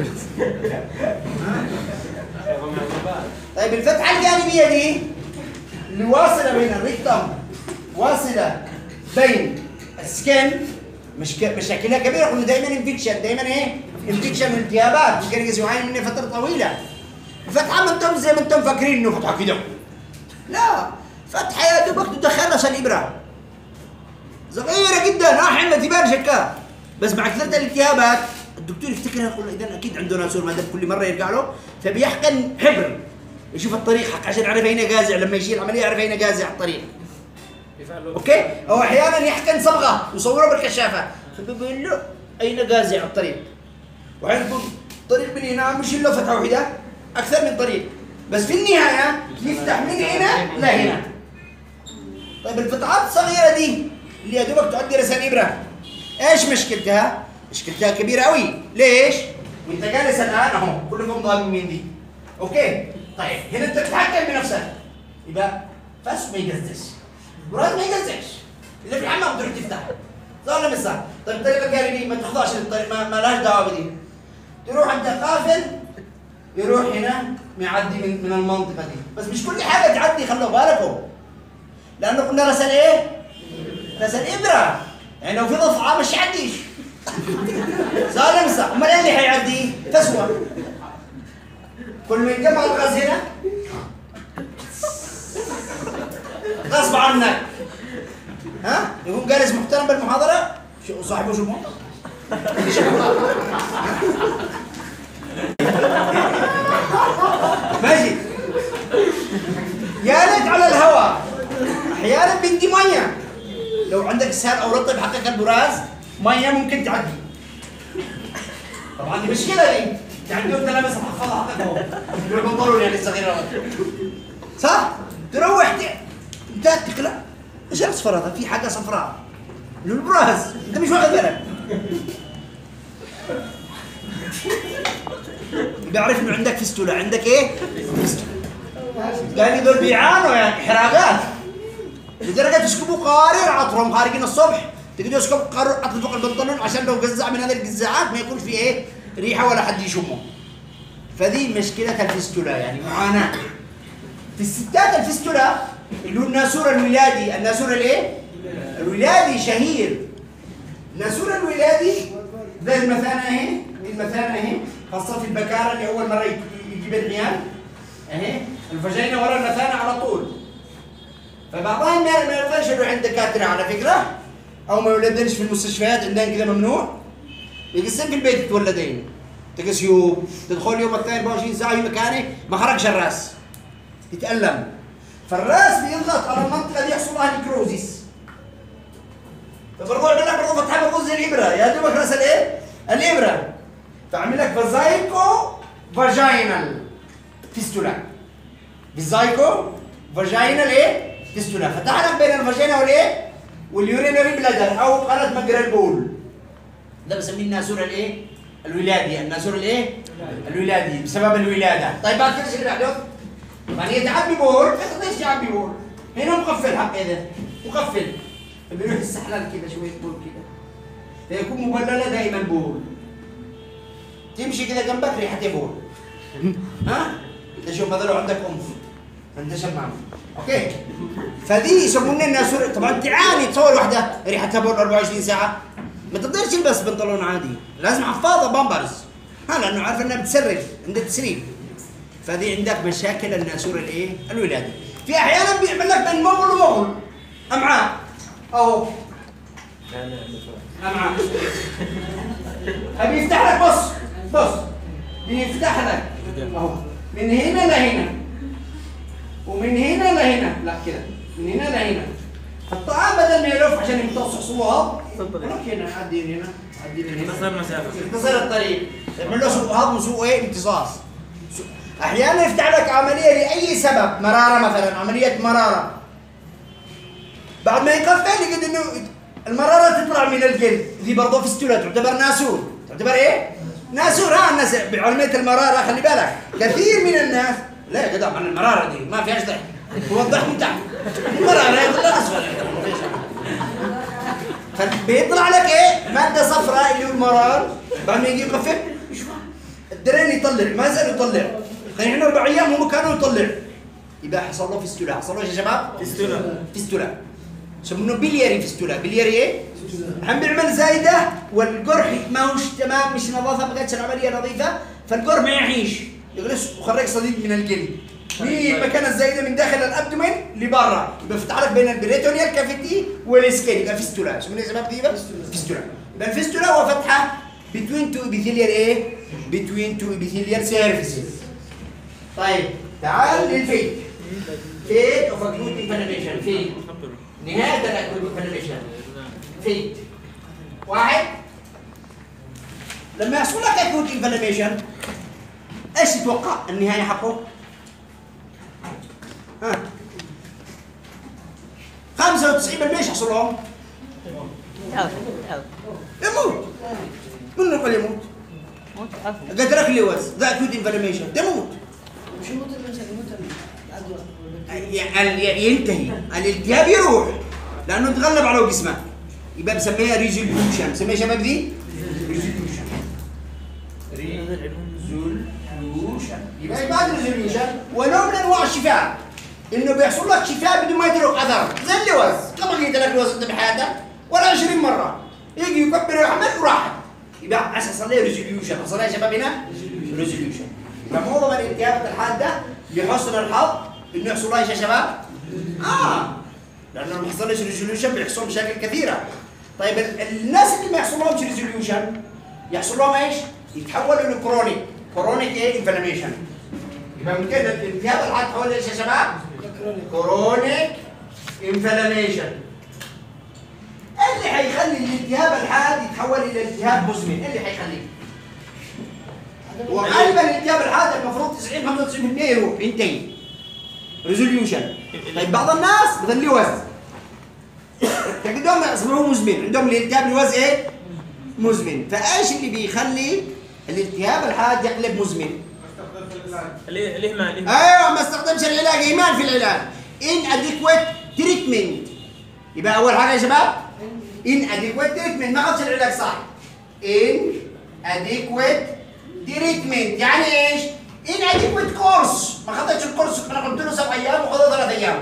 طيب الفتحة الجانبية دي اللي واصلة بين الريكتم واصلة بين السكن مش ك... مشاكلها كبيرة كله دايما انفكشن دايما ايه؟ انفكشن والتهابات ممكن يعاني منها فترة طويلة الفتحة ما انتم زي ما انتم فاكرين انه فتحة كده لا فتحة يا دوبك تدخل راس الإبرة صغيرة جدا اه حملة تبان شكاها بس مع كثرة الالتهابات الدكتور يفتكرها يقول اذا اكيد عنده ناسور ما دام كل مره يرجع له فبيحقن حبر يشوف الطريق حق عشان يعرف اين جازع لما يشيل العمليه يعرف اين جازع الطريق اوكي او احيانا يحقن صبغه يصوره بالكشافه فبيقول له اين جازع الطريق وحين يكون طريق من هنا مش الا فتحه واحده اكثر من طريق بس في النهايه يفتح من هنا لهنا طيب الفتحات الصغيره دي اللي يا دوبك تؤدي رسم ابره ايش مشكلتها؟ مشكلتها كبيره قوي ليش؟ وانت جالس الان اهو كلكم ضامنين دي اوكي طيب هنا انت بتتحكم بنفسك يبقى فاس ما يقزش براس ما يقزش اذا في الحمام بتروح تفتح صح ولا مش صح؟ طيب الطريقه الجاريه دي ما تخضعش للطريق ما, ما لهاش دعوه بدي تروح انت قافل يروح هنا معدي من من المنطقه دي بس مش كل حاجه تعدي خلوا بالكم لانه قلنا رسل ايه؟ رسل ابره يعني لو في ضفعه مش يعديش صار ولا مش صح؟ امال ايه اللي حيعدي؟ فسوه كل ما يتجمع الغاز هنا غصب عنك ها؟ يكون جالس محترم بالمحاضره شو صاحبه شو مو؟ ماشي يا ليت على الهواء احيانا بدي ميه لو عندك سهل او رطب حقك البراز ميه ممكن تعدي طبعا دي مشكله دي يعني انت لابس الحفاضه حقك اهو البنطلون يعني الصغيره صح؟ تروح ت- انت تقلع ايش الاصفر هذا؟ في حاجه صفراء اللي هو البراز انت مش واخد بالك بيعرف انه عندك فستوله عندك ايه؟ فستوله يعني دول بيعانوا يعني احراقات لدرجه يسكبوا قارير عطرهم خارجين الصبح تقدر يسكبوا قارير عطر فوق البنطلون عشان لو قزع من هذه القزاعات ما يكونش في ايه؟ ريحه ولا حد يشمه فدي مشكله الفستوله يعني معاناه في الستات الفستوله اللي هو الناسور الولادي الناسور الايه؟ الولادي شهير الناسور الولادي زي المثانه اهي دي المثانه اهي خاصه في البكاره اللي اول مره يجيب العيال اهي الفجينه ورا المثانه على طول فبعضهم ما ما يرضاش يروح عند دكاتره على فكره او ما يولدنش في المستشفيات عندنا كذا ممنوع يقسم في البيت يتولدين تقص يوم تدخل يوم الثاني 24 ساعه في مكانه ما خرجش الراس يتألم فالراس بيضغط على المنطقه دي يحصل لها نيكروزيس فبرضه يعمل لك برضه فتحه برضه زي الابره يا دوبك راس الايه؟ الابره فعمل لك فازايكو فاجينال فيستولا فيزايكو فاجينال ايه؟ فيستولا فتح لك بين الفاجينا والايه؟ واليورينري بلادر او قناه مجرى البول ده بسميه الناسور الايه؟ الولادي الناسور الايه؟ الولادي بسبب الولاده طيب بعد كده ايش اللي بعده؟ يعني يتعبي بول ما تقدرش تعبي بول هنا مقفل حق ده مقفل بيروح السحلان كده شويه بول كده فيكون مبلله دائما بول تمشي كده جنبك ريحه بول ها؟ انت شوف هذا لو عندك انف انت شمام اوكي فدي يسمونها الناسور طبعا تعاني تصور واحده ريحتها بول 24 ساعه ما تقدرش تلبس بنطلون عادي لازم حفاضه بامبرز ها لانه عارف انها بتسرب عندها تسريب فدي عندك مشاكل الناسور الايه؟ الولادي. في احيانا بيعمل لك بين مغل ومغل امعاء او امعاء ابي يفتح لك بص بص بيفتح لك اهو من هنا لهنا ومن هنا لهنا لا كده من هنا لهنا الطعام بدل ما يلف عشان يمتص حصوها هناك هنا عدي من هنا عدي من هنا اختصر مسافه يختصر الطريق يعمل له سوء هضم وسوء ايه امتصاص احيانا يفتح لك عمليه لاي سبب مراره مثلا عمليه مراره بعد ما يقفل يجد انه المراره تطلع من الجلد دي برضه فيستولا تعتبر ناسور تعتبر ايه؟ ناسور ها الناس بعلميه المراره خلي بالك كثير من الناس لا يا جدع عن المراره دي ما فيهاش ضحك توضح من تحت المراره يطلع اصفر فبيطلع لك ايه؟ ماده صفراء اللي هو المرار بعد ما يجي يقفل يشوف الدرين يطلع ما زال يطلع خلينا احنا اربع ايام هم كانوا يطلع يبقى حصل له فيستولا حصل له ايش يا شباب؟ فيستولا. فيستولا يسمونه بلياري فيستولا بلياري ايه؟ عم بيعمل زايده والقرح ما هوش تمام مش نظافه ما كانتش العمليه نظيفه فالقرح ما يعيش يجلس وخرج صديد من الجلد من المكان الزايده من داخل الابدومين لبرا يبقى فتح لك بين البريتونيال كافيتي والسكين يبقى فيستولا يسمونه يا شباب دي يبقى فيستولا يبقى الفيستولا هو فتحه between two epithelial ايه between two epithelial surfaces طيب تعال للفيت فيت اوف acute inflammation فيت نهاية الاكوت inflammation فيت واحد لما يحصل لك اكوت انفلاميشن ايش تتوقع النهايه حقه؟ ها 95% ايش يحصل لهم؟ تعال تعال يموت من يقول يموت؟ موت عفو قد لك لوز ذا اكوت انفلاميشن تموت مش يموت الانسان يموت العدوى ي- ينتهي الالتهاب يروح لانه تغلب على جسمك يبقى بسميها ريزوليوشن بسميها يا شباب دي ريزوليوشن ريزوليوشن يبقى بعد ريزوليوشن ونوع من انواع الشفاء انه بيحصل لك شفاء بدون ما يترك اثر زي اللوز كم لقيت لك لوز انت بحياتك ولا 20 مره يجي يكبر ويحمل وراحت يبقى اساس حصل لي ريزوليوشن حصل لي يا شباب هنا ريزوليوشن يبقى معظم الالتهابات الحاده بحسن الحظ انه يحصل لها ايش يا شباب؟ اه لانه ما حصلش ريزوليوشن بيحصل مشاكل كثيره طيب ال- الناس اللي ما يحصل لهمش ريزوليوشن يحصل لهم ايش؟ يتحولوا لكرونيك كرونيك ايه؟ انفلاميشن يبقى ممكن الالتهاب الحاد تحول ايش يا شباب؟ كرونيك انفلاميشن ايه اللي حيخلي الالتهاب الحاد يتحول الى التهاب مزمن؟ ايه اللي حيخليه؟ وغالبا الالتهاب الحاد المفروض 90 95% يروح ينتهي ريزوليوشن طيب بعض الناس بظل وزن تجدهم اصبعهم مزمن عندهم الالتهاب الوز ايه؟ مزمن فايش اللي بيخلي الالتهاب الحاد يقلب مزمن؟ الاهمال الاهمال ايوه ما استخدمش العلاج ايمان في العلاج ان اديكويت تريتمنت يبقى اول حاجه يا شباب ان اديكويت تريتمنت ما اخذش العلاج صح ان اديكويت تريتمنت يعني ايش؟ ان اديكويت كورس ما اخذتش الكورس انا قلت له سبع ايام وخذه ثلاث ايام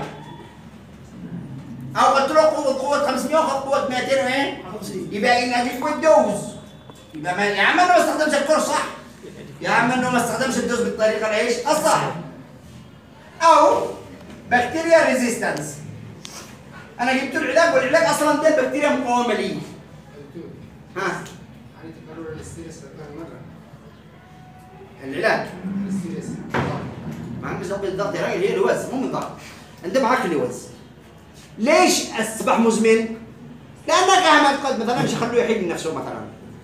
او قلت له قوه قوه 500 وخذ قوه 200 وايه؟ يبقى ان اديكويت دوز يبقى ما يا عم انا ما استخدمش الكورس صح يا عم انه ما استخدمش الدوز بالطريقه الايش؟ الصح او بكتيريا ريزيستنس انا جبت له العلاج والعلاج اصلا ده البكتيريا مقاومه ليه ها يعني تكرر الاستيرس كم مرة العلاج الاستيرس ما عندي ضغط الضغط يا راجل هي لوز مو من ضغط انت معك لوز ليش اصبح مزمن؟ لانك اهملت قد مثلا مش خلوه يحيي من نفسه مثلا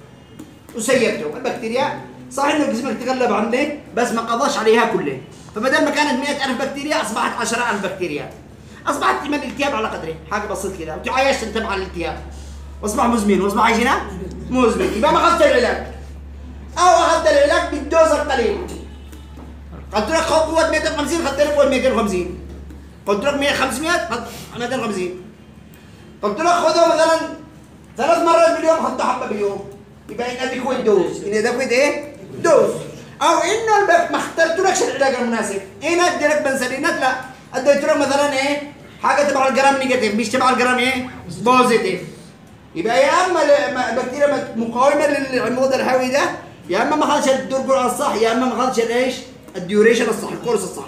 وسيبته البكتيريا صح انه جسمك تغلب عنك بس ما قضاش عليها كلها فبدل ما كانت 100000 بكتيريا اصبحت 10000 بكتيريا اصبحت من الالتهاب على قدره حاجه بسيط كده وتعايشت انت مع الالتهاب واصبح مزمن واصبح ايش هنا؟ مزمن يبقى ما اخذت العلاج او اخذت العلاج بالدوز القليل قلت لك خذ قوة 250 خدت لك قوة 250 قلت لك 100 500 خدت 250 قلت لك خذه مثلا ثلاث مرات باليوم خدت حبة باليوم يبقى ان اديكويت دوز ان اديكويت ايه؟ دوز او انه البك ما اخترتلكش العلاج المناسب ان ادي لك بنسلينات لا اديت لك مثلا ايه؟ حاجة تبع الجرام نيجاتيف مش تبع الجرام ايه؟ بوزيتيف يبقى يا اما ال- ما- البكتيريا مقاومه للعمود الحيوي ده يا اما ما خدش الدور الصح يا اما ما خدش الايش الديوريشن الصح الكورس الصح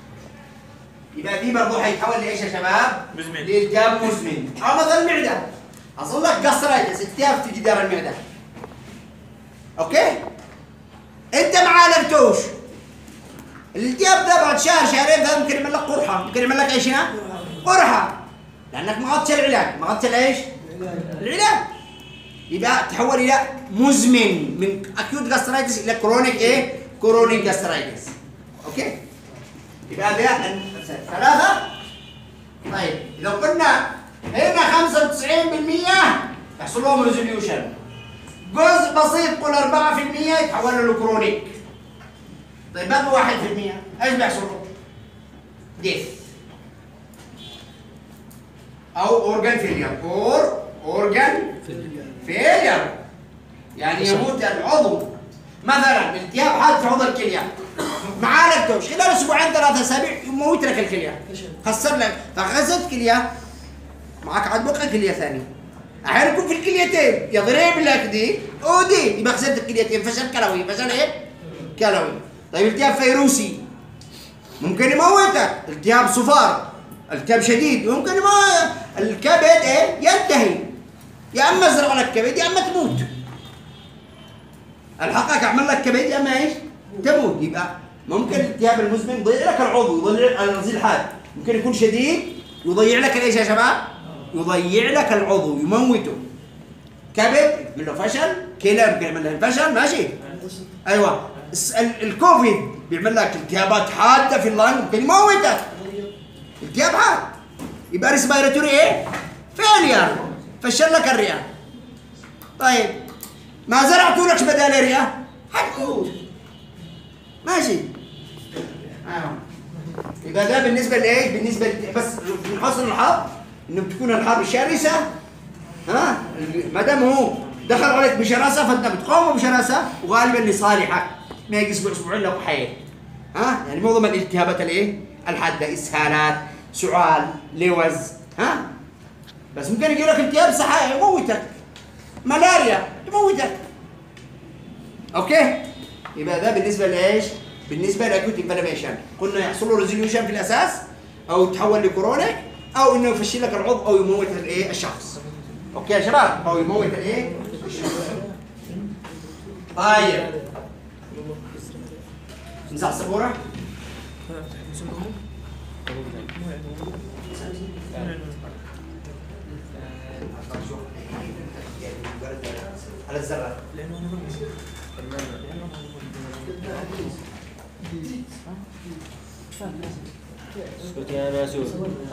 يبقى دي برضه هيتحول لايش يا شباب؟ مزمن. لالتهاب مزمن او مثلا المعده حصل لك جاسترايتس التهاب في جدار المعده اوكي؟ انت ما عالجتوش الالتهاب ده بعد شهر شهرين ثلاثه ممكن يعمل لك قرحه ممكن يعمل لك ايش هنا؟ قرحه لانك ما اخذتش العلاج ما اخذتش الايش؟ العلاج يبقى تحول الى مزمن من اكيوت جاسترايتس الى كرونيك ايه؟ كرونيك جاسترايتس اوكي؟ يبقى ده ال- ثلاثة طيب لو قلنا هنا 95% يحصل لهم ريزوليوشن جزء بسيط قول 4% يتحولوا لكرونيك طيب باقي 1% ايش بيحصل له؟ ديث او اورجان فيلير اور اورجان فيلير يعني يموت العضو مثلا التهاب حاد في عضو الكليه ما عالجتوش خلال اسبوعين ثلاثة اسابيع يموت لك الكليه خسر لك فغزت كليه معك عاد بقى كليه ثانيه احيانا يكون في الكليتين يضرب لك دي ودي يبقى خسرت الكليتين فشل كلوي فشل ايه؟ كلوي طيب التهاب فيروسي ممكن يموتك التهاب صفار التهاب شديد ممكن ما الكبد ايه ينتهي يا اما ازرع لك كبد يا اما تموت الحقك اعمل لك كبد يا اما ايش؟ تموت يبقى ممكن الالتهاب المزمن يضيع لك العضو يضيع الرصيد الحاد ممكن يكون شديد يضيع لك ايش يا شباب؟ يضيع لك العضو يموته كبد يعمل له فشل كلى ممكن يعمل له فشل ماشي ايوه الس- ال- الكوفيد بيعمل لك التهابات حاده في اللنج ممكن يموتك التهاب حاد يبقى ريسبيراتوري ايه؟ فيلير فشل لك الرئه طيب ما زرعتوا لكش بدال رئه حتموت ماشي ايوه يبقى ده بالنسبه لايه؟ بالنسبه ل... بس من حسن الحظ انه بتكون الحرب شرسه ها ما دام هو دخل عليك بشراسه فانت بتقاومه بشراسه وغالبا لصالحك ما يجي اسبوع اسبوعين لك حياه ها يعني معظم الالتهابات الايه؟ الحاده اسهالات سعال لوز ها بس ممكن يجي لك التهاب صحي يموتك ملاريا يموتك اوكي يبقى ده بالنسبه لايش؟ بالنسبه لاكوت انفلاميشن قلنا يحصل له ريزوليوشن في الاساس او يتحول لكورونيك او انه يفشل لك العضو او يموت الايه الشخص اوكي يا شباب او يموت الايه الشخص طيب نمسح السبوره على الزرع اسكت يا ناسوس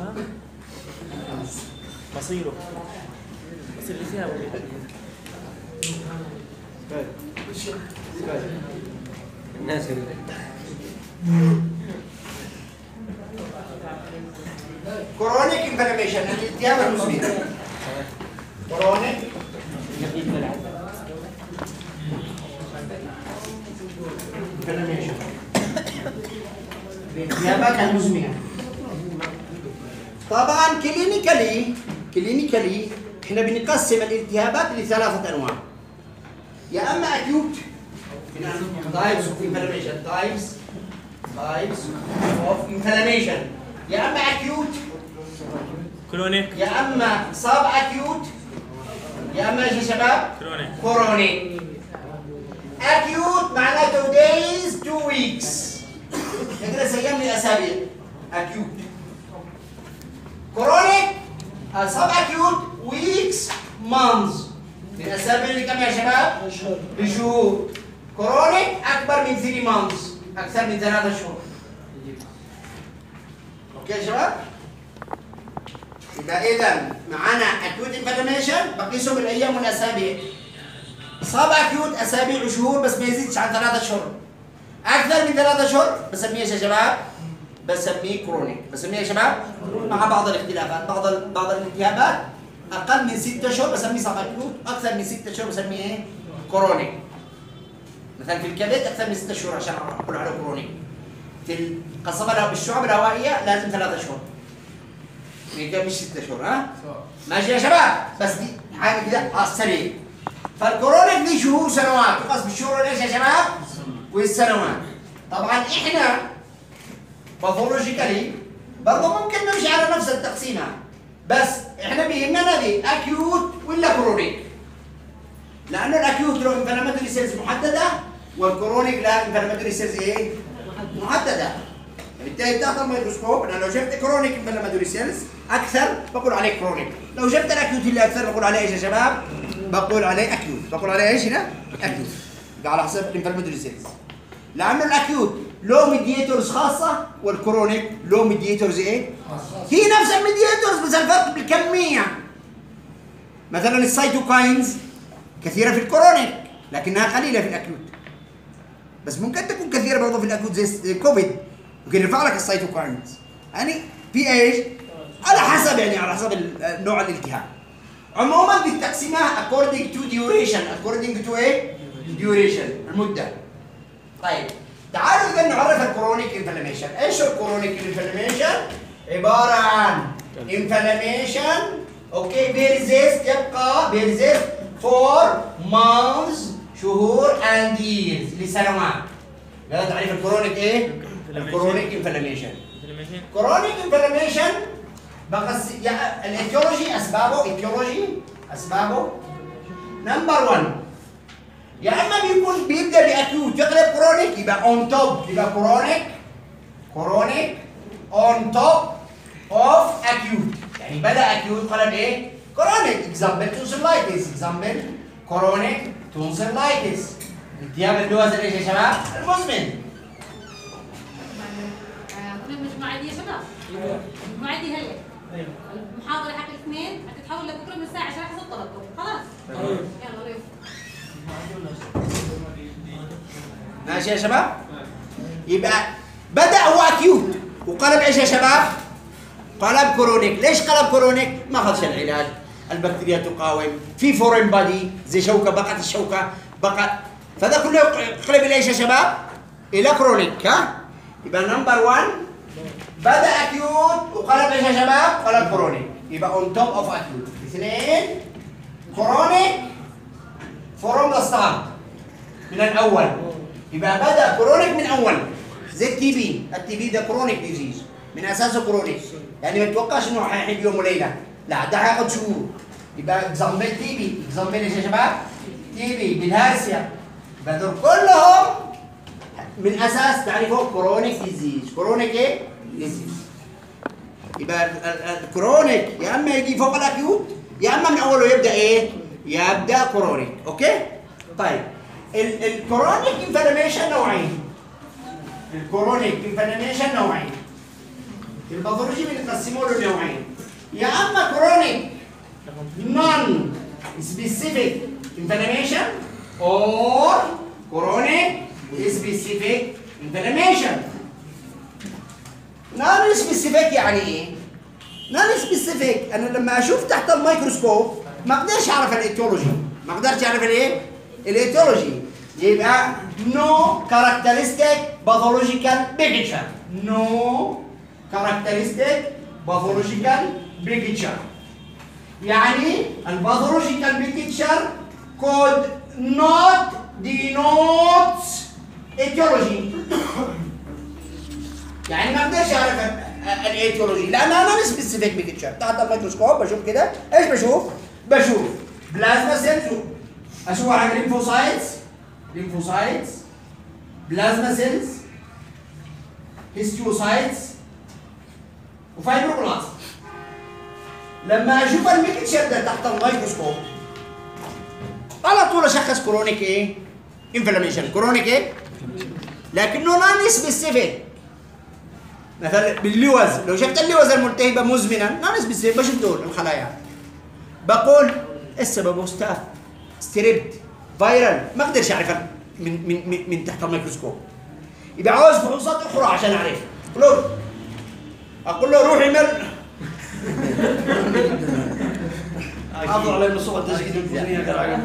مصيره مصير اللي فيها الناس كورونيك انفلاميشن الالتهاب المزمن كورونيك انفلاميشن الالتهابات المزمنه طبعا كلينيكالي كلينيكالي احنا بنقسم الالتهابات لثلاثه انواع يا اما اكيوت تايبس اوف انفلاميشن تايبس تايبس اوف انفلاميشن يا اما اكيوت كرونيك يا اما صاب اكيوت يا اما ايش يا شباب كرونيك كورونيك اكيوت معناته days تو ويكس ندرس ايام لاسابيع اكيوت كورونيك صاب اكيوت ويكس مانز من اسابيع لكم يا شباب اشهر لشهور كورونيك اكبر من 3 مانز اكثر من ثلاثة شهور اوكي يا شباب يبقى اذا معانا اكيوت انفلاميشن بقيسه بالايام والاسابيع صاب اكيوت اسابيع وشهور بس ما يزيدش عن ثلاثة شهور اكثر من ثلاثة شهور بسميه يا شباب بسميه كرونيك بسميه يا شباب مع بعض الاختلافات بعض ال- بعض الالتهابات اقل من ستة شهور بسميه صاب اكيوت اكثر من ستة شهور بسميه ايه كرونيك مثلا في الكبد اكثر من ستة شهور عشان اقول عليه كرونيك في القصبة الهو- بالشعب الهوائية لازم ثلاثة شهور مش ستة شهور ها ماشي يا شباب بس دي حاجة كده على السريع فالكورونيك دي شهور سنوات تقاس بالشهور ليش يا شباب؟ والسنوات طبعا احنا باثولوجيكالي برضه ممكن نمشي على نفس التقسيمة بس احنا بيهمنا دي اكيوت ولا كرونيك لانه الاكيوت له انفلاماتوري سيلز محدده والكرونيك لها انفلاماتوري سيلز ايه؟ محدده بالتالي تحت الميكروسكوب انا لو شفت كرونيك انفلاماتوري سيلز اكثر بقول عليه كرونيك لو شفت الاكيوت اللي اكثر بقول عليه ايش يا شباب؟ بقول عليه اكيوت بقول عليه ايش هنا؟ اكيوت ده على حسب الانفلاماتوري سيلز لانه الاكيوت له ميديتورز خاصه والكرونيك له ميديتورز ايه؟ هي نفس الميديتورز بس الفرق بالكميه مثلا السيتوكاينز كثيره في الكرونيك لكنها قليله في الاكيوت بس ممكن تكون كثيره برضه في الاكيوت زي الكوفيد ممكن يرفع لك السيتوكاينز يعني في ايش؟ على حسب يعني على حسب ال- نوع الالتهاب عموما بالتقسيمه according to duration according to ايه؟ duration المده طيب تعالوا اذا نعرف الكرونيك انفلاميشن ايش الكرونيك انفلاميشن عباره عن انفلاميشن اوكي بيرزيست يبقى بيرزيست فور مانثs شهور اند years لسنوات هذا تعريف الكرونيك ايه الكرونيك انفلاميشن انفلاميشن كرونيك انفلاميشن بقص يا الايتيولوجي اسبابه ايتيولوجي اسبابه نمبر 1 يا اما بيكون بيبدا باكيوت يقلب كرونيك يبقى اون توب يبقى كرونيك كرونيك اون توب اوف اكيوت يعني بدا اكيوت قلب ايه؟ كرونيك اكزامبل تونسلايتس اكزامبل كرونيك تونسلايتس التهاب اللوز ايش يا شباب؟ المزمن كنا مجموعة دي يا شباب المجموعة دي هلا المحاضرة حق الاثنين هتتحول لبكرة من الساعة 10 حسب طلبكم خلاص يلا ريف ماشي يا شباب؟ يبقى بدا هو اكيوت وقلب ايش يا شباب؟ قلب كرونيك، ليش قلب كرونيك؟ ما اخذش العلاج، البكتيريا تقاوم، في فورين بادي زي شوكه بقت الشوكه بقى فده كله قلب الى ايش يا شباب؟ الى كرونيك ها؟ يبقى نمبر 1 بدا اكيوت وقلب ايش يا شباب؟ قلب كرونيك، يبقى اون توب اوف اكيوت، اثنين كرونيك فروم ذا ستارت من الاول يبقى بدا كرونيك من اول زي التي بي التي بي ده كرونيك ديزيز من اساسه كرونيك يعني ما تتوقعش انه هيحل يوم وليله لا ده هياخد شهور يبقى اكزامبل تي بي اكزامبل ايش يا شباب؟ تي بي بالهارسيا يبقى دول كلهم من اساس تعرفوا كرونيك ديزيز كرونيك ايه؟ ديزيز يبقى ال- ال- الكرونيك يا اما يجي فوق الاكيوت يا اما من اوله يبدا ايه؟ يبدا كرونيك اوكي؟ طيب ال- الكرونيك انفلاميشن نوعين الكرونيك انفلاميشن نوعين الباثولوجي بنقسمه له نوعين يا اما كرونيك نون سبيسيفيك انفلاميشن اور كرونيك سبيسيفيك انفلاميشن نون سبيسيفيك يعني ايه؟ نون سبيسيفيك انا لما اشوف تحت الميكروسكوب ما اقدرش اعرف الايتيولوجي ما اقدرش اعرف الايه؟ الايتيولوجي يبقى نو كاركترستيك باثولوجيكال بيكتشر نو كاركترستيك باثولوجيكال بيكتشر يعني الباثولوجيكال بيكتشر could not denote etiology يعني ما اقدرش اعرف ال- ال- الايتيولوجي لان انا سبيسيفيك بيكتشر تحت الميكروسكوب بشوف كده ايش بشوف؟ بشوف بلازما سيلز اشوف على ليمفوسايتس ليمفوسايتس بلازما سيلز هيستيوسايتس وفايبروبلاست لما اشوف الميكتشر ده تحت الميكروسكوب على طول اشخص كرونيك ايه؟ انفلاميشن كرونيك ايه؟ لكنه نون سبيسيفيك مثلا باللوز لو شفت اللوز الملتهبه مزمنا نون سبيسيفيك بشوف دول الخلايا بقول السبب ستاف ستريبت فايرال ما اقدرش اعرف من من من, من تحت الميكروسكوب يبقى عاوز فحوصات اخرى عشان اعرف اقول له اقول له روح اعمل حافظوا على النصوص التسجيل الفلانيه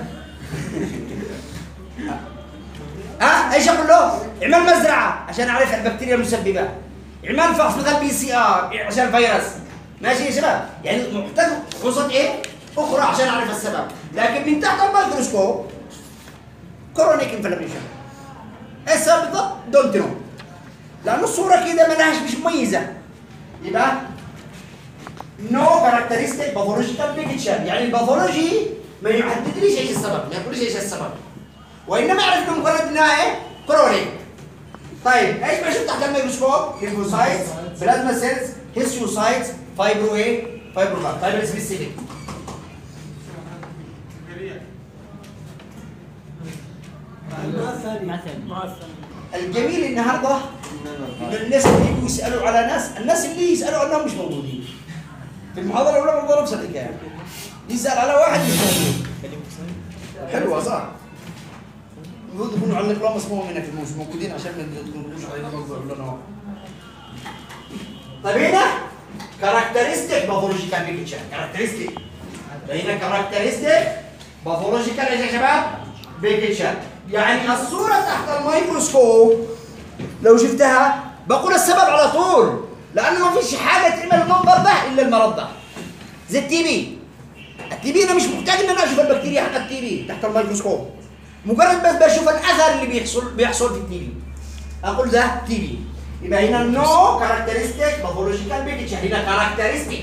ها ايش اقول له؟ اعمل مزرعه عشان اعرف البكتيريا المسببه اعمل فحص مثلا بي سي ار عشان فيروس ماشي يا شباب يعني محتاج فحوصات ايه؟ اخرى عشان اعرف السبب لكن من تحت الميكروسكوب كورونيك انفلاميشن ايه السبب بالضبط؟ دونت نو لانه الصوره كده ملهاش مش مميزه يبقى نو كاركترستيك باثولوجيكال بيكتشر يعني الباثولوجي ما يحددليش ايش السبب ما يقوليش ايش السبب وانما اعرف انه مجرد انها ايه؟ كرونيك طيب ايش بشوف تحت الميكروسكوب؟ ليمفوسايتس بلازما سيلز هيستيوسايتس فايبرو ايه؟ فايبرو فايبر سبيسيفيك مثلا الجميل النهارده ان الناس اللي يجوا يسالوا على ناس الناس اللي يسالوا عنهم مش موجودين في المحاضره الاولى برضه نفس الحكايه يسال على واحد مش موجود حلوه صح المفروض يكونوا على الدبلومه اسمهم هنا في مش موجودين عشان ما تكونوش علينا مصدر لنا طيب هنا كاركترستيك باثولوجيكال بيكتشر كاركترستيك هنا كاركترستيك باثولوجيكال ايش يا شباب؟ بيكتشر يعني الصورة تحت الميكروسكوب لو شفتها بقول السبب على طول لأنه ما فيش حاجة تعمل المنظر ده إلا المرض ده زي التي بي التي بي أنا مش محتاج إن أنا أشوف البكتيريا حق التي بي تحت الميكروسكوب مجرد بس بشوف الأثر اللي بيحصل بيحصل في التي بي أقول ده تي بي يبقى هنا نو كاركترستيك باثولوجيكال بيكتشر هنا كاركترستيك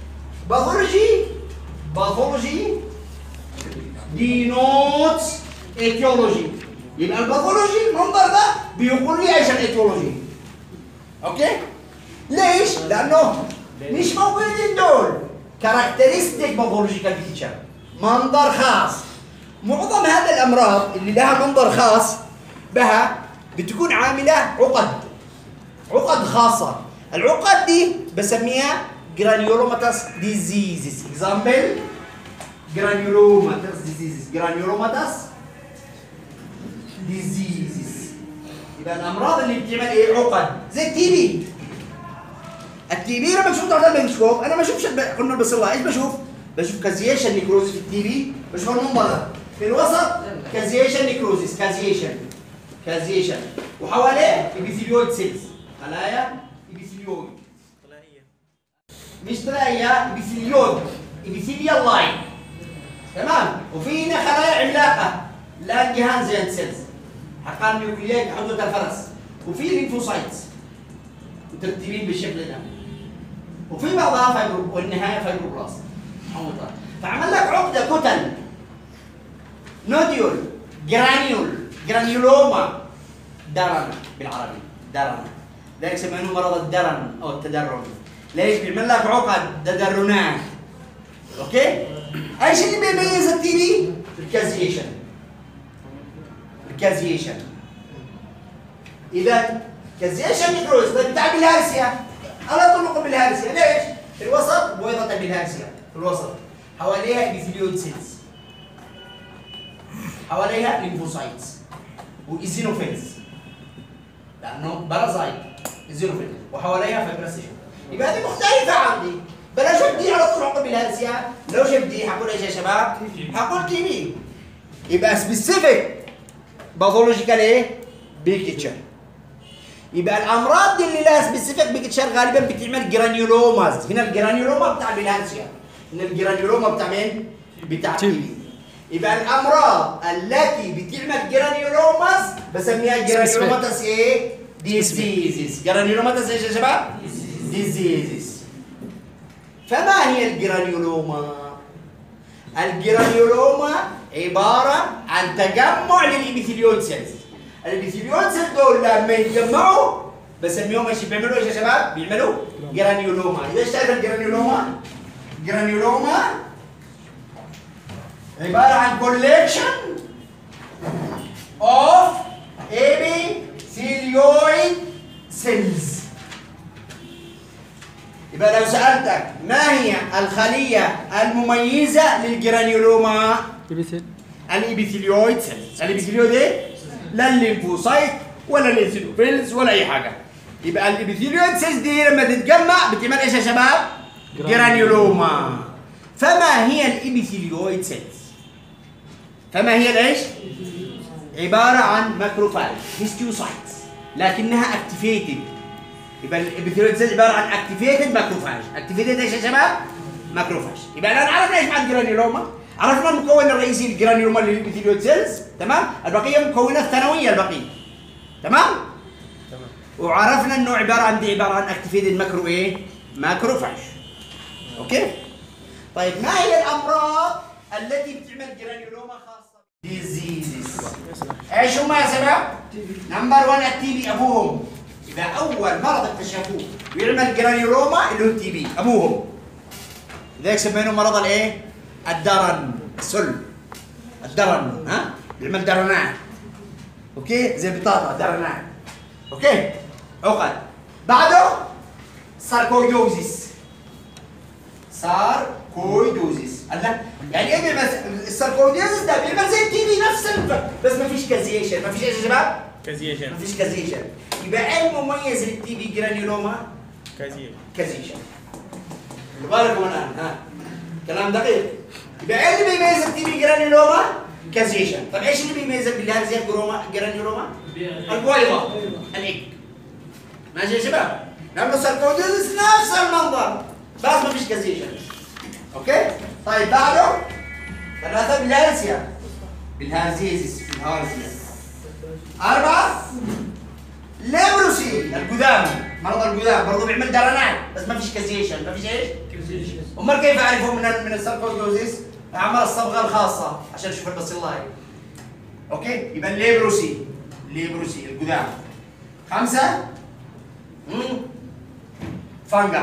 باثولوجي باثولوجي denotes ايتيولوجي يبقى الباثولوجي المنظر ده بيقول لي ايش الايتيولوجي اوكي ليش لانه مش موجودين دول كاركترستيك باثولوجيكال فيتشر منظر خاص معظم هذه الامراض اللي لها منظر خاص بها بتكون عامله عقد عقد خاصه العقد دي بسميها جرانيولوماتاس ديزيزز اكزامبل جرانيولوماتاس ديزيزز جرانيولوماتاس ديزيزز يبقى الامراض اللي بتعمل ايه عقد زي التي بي التي بي لما تشوف تحت الميكروسكوب انا ما اشوفش الب- قلنا بصلها ايش بشوف؟ بشوف كازيشن نيكروزيس في التي بي بشوف المنظر ده في الوسط كازيشن نيكروزيس كازيشن كازيشن وحواليه ابيثيليويد سيلز خلايا ابيثيليويد مش طلعية ابيثيليويد ابيثيليال لاين تمام وفي هنا خلايا عملاقة لا جهان زي سيلز حقان نيوكليات حدود الفرس وفي ليمفوسايتس مترتبين بالشكل ده وفي بعضها فايبرو والنهايه فايبروبلاست حمضة فعمل لك عقده كتل نوديول جرانيول جرانيولوما درن بالعربي درن ذلك يسمونه مرض الدرن او التدرن ليش بيعمل لك عقد تدرنات اوكي ايش اللي بيميز التي بي الكازيشن الكازيشن اذا كازيشن نيكروز ده بتاع بالهارسيا على طول نقول بالهارسيا ليش؟ في الوسط بويضة بالهارسيا في الوسط حواليها ابيثيليود سيلز حواليها ليمفوسايتس وايزينوفيلز لانه بارازايت ايزينوفيلز وحواليها فايبرسيشن يبقى هذه مختلفة عندي بلا شوف دي على طول حكم بالهارسيا لو شوف دي حقول ايش يا شباب؟ حقول تي بي يبقى سبيسيفيك باثولوجيكال ايه؟ بيكتشر يبقى الامراض دي اللي لها سبيسيفيك بيكتشر غالبا بتعمل جرانيولوماز هنا الجرانيولوما بتاع بالهانسيا هنا الجرانيولوما بتاع مين؟ بتاع تي يبقى الامراض التي بتعمل جرانيولوماز بسميها جرانيولوماتس ايه؟ ديزيزز جرانيولوماتس ايش يا شباب؟ ديزيزز فما هي الجرانيولوما؟ الجرانيولوما عبارة عن تجمع للإبيثيليون سيلز الإبيثيليون سيلز دول لما يتجمعوا بسميهم ايش بيعملوا ايش يا شباب؟ بيعملوا جرانيولوما إذا ايش تعرف الجرانيولوما؟ جرانيولوما عبارة عن collection of epithelioid cells يبقى لو سألتك ما هي الخلية المميزة للجرانيولوما؟ يبتل الإبيثيليويد سيلز الإبيثيليويد إيه؟ لا الليمفوسايت ولا الإنسيلوفيلز ولا أي حاجة يبقى الإبيثيليويد سيلز دي لما تتجمع بتعمل إيش يا شباب؟ جرانيولوما فما هي الإبيثيليويد سيلز؟ فما هي الإيش؟ عبارة عن ماكروفاج هيستيوسايتس لكنها اكتيفيتد يبقى الابيثيليويد سيلز عباره عن اكتيفيتد ماكروفاج اكتيفيتد ايش يا شباب ماكروفاج يبقى الان عرفنا ايش معنى الجرانيولوما عرفنا المكون الرئيسي للجرانيولوما للابيثيليويد سيلز تمام البقيه مكونات ثانويه البقيه تمام تمام وعرفنا انه عباره عن دي عباره عن اكتيفيتد ماكرو ايه ماكروفاج اوكي طيب ما هي الامراض التي بتعمل جرانيولوما خاصه ديزيزز ايش هم يا شباب نمبر 1 التي بي ابوهم اذا اول مرض اكتشفوه بيعمل جرانيولوما اللي هو التي بي ابوهم لذلك سميناه مرض الايه الدرن السل الدرن ها بيعمل درنات اوكي زي بطاطا درنات اوكي عقد بعده ساركويدوزيس ساركويدوزيس الله يعني ايه بيعمل الساركويدوزيس ده بيعمل زي التي بي نفس الف... بس ما فيش كازيشن ما فيش ايش يا شباب؟ كازيشن ما فيش كازيشن يبقى ايه المميز للتي بي جرانيولوما؟ كازيشن كازيشن بالكم الان ها كلام دقيق يبقى ايه اللي بيميز التي بي جرانيولوما؟ كازيشن طب ايش اللي بيميز بالهارزيا جروما جرانيولوما؟ البويضه الايك ماشي يا شباب لانه الساركويدوزيس نفس المنظر بس ما فيش كازيشن اوكي طيب بعده ثلاثه بالهارزيا بالهارزيزيس بالهارزيا أربعة ليبروسي القدام مرض القدام برضه بيعمل درنات بس ما فيش كازيشن ما فيش ايش؟ امال كيف اعرفه من ال- من الساركويدوزيس؟ اعمل الصبغه الخاصه عشان اشوف البصيلاي اوكي يبقى الليبروسي الليبروسي القدام خمسه مم. فانجل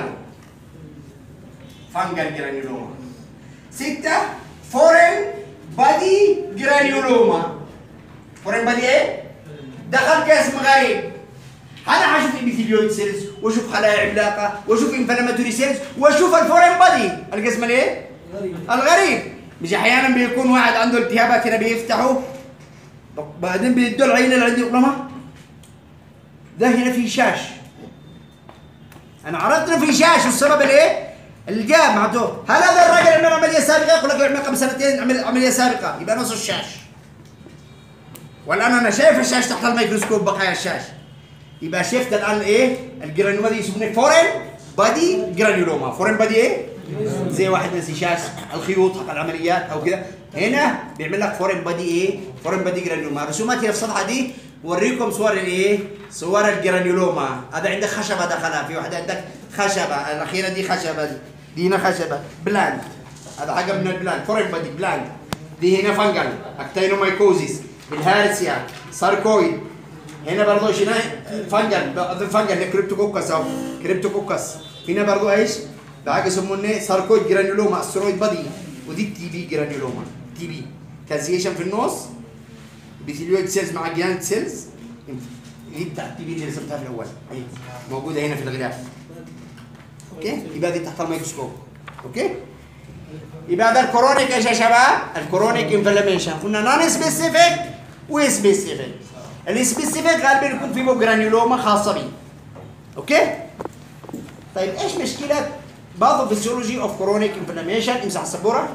فانجل جرانيولوما ستة فورين بادي جرانيولوما فورين بادي ايه؟ دخل جسم غريب انا حشوف ايبيثيليويد سيلز واشوف خلايا عملاقه واشوف انفلاماتوري سيلز واشوف الفورين بادي الجسم الايه؟ الغريب مش احيانا بيكون واحد عنده التهابات هنا بيفتحوا بعدين بيدوا العين اللي عندي قلمه ده هنا في شاش انا عرفت انه في شاش والسبب الايه؟ الجاب معناته هل هذا الراجل عمل عمليه سابقه يقول لك عمل قبل سنتين عمل عمليه سابقه يبقى نص الشاش والان انا شايف الشاش تحت الميكروسكوب بقايا الشاش يبقى شفت الان ايه؟ الجرانيوما دي يسمونه فورين بادي جرانيولوما فورين بادي ايه؟ زي واحد ناسي شاش الخيوط حق العمليات او كده هنا بيعمل لك فورين بادي ايه؟ فورين بادي جرانيولوما رسومات هي في الصفحه دي وريكم صور الايه؟ صور الجرانيولوما هذا عندك خشبه دخلها في واحده عندك خشبه الاخيره دي خشبه دي, دي هنا خشبه بلاند هذا حاجه من البلاند فورين بادي بلاند دي هنا فنجل اكتينومايكوزيس بالهارسيا ساركويد هنا برضه شنو فنجل فنجل كريبتوكوكس او كريبتوكوكس هنا برضه ايش؟ ده حاجه يسمونه ساركويد جرانيولوما استرويد بادي ودي التي بي جرانيولوما تي بي كالسيشن في النص بيثيليويد سيلز مع جلاند سيلز دي بتاعت التي بي اللي رسمتها في الاول اهي موجوده هنا في الغلاف اوكي يبقى دي تحت الميكروسكوب اوكي يبقى ده الكورونيك ايش يا شباب؟ الكورونيك انفلاميشن قلنا نون سبيسيفيك وسبيسيفيك السبيسيفيك غالبا يكون فيه جرانيولوما خاصه بيه اوكي؟ طيب ايش مشكله باثوفيسيولوجي اوف كورونيك انفلاميشن امسح السبوره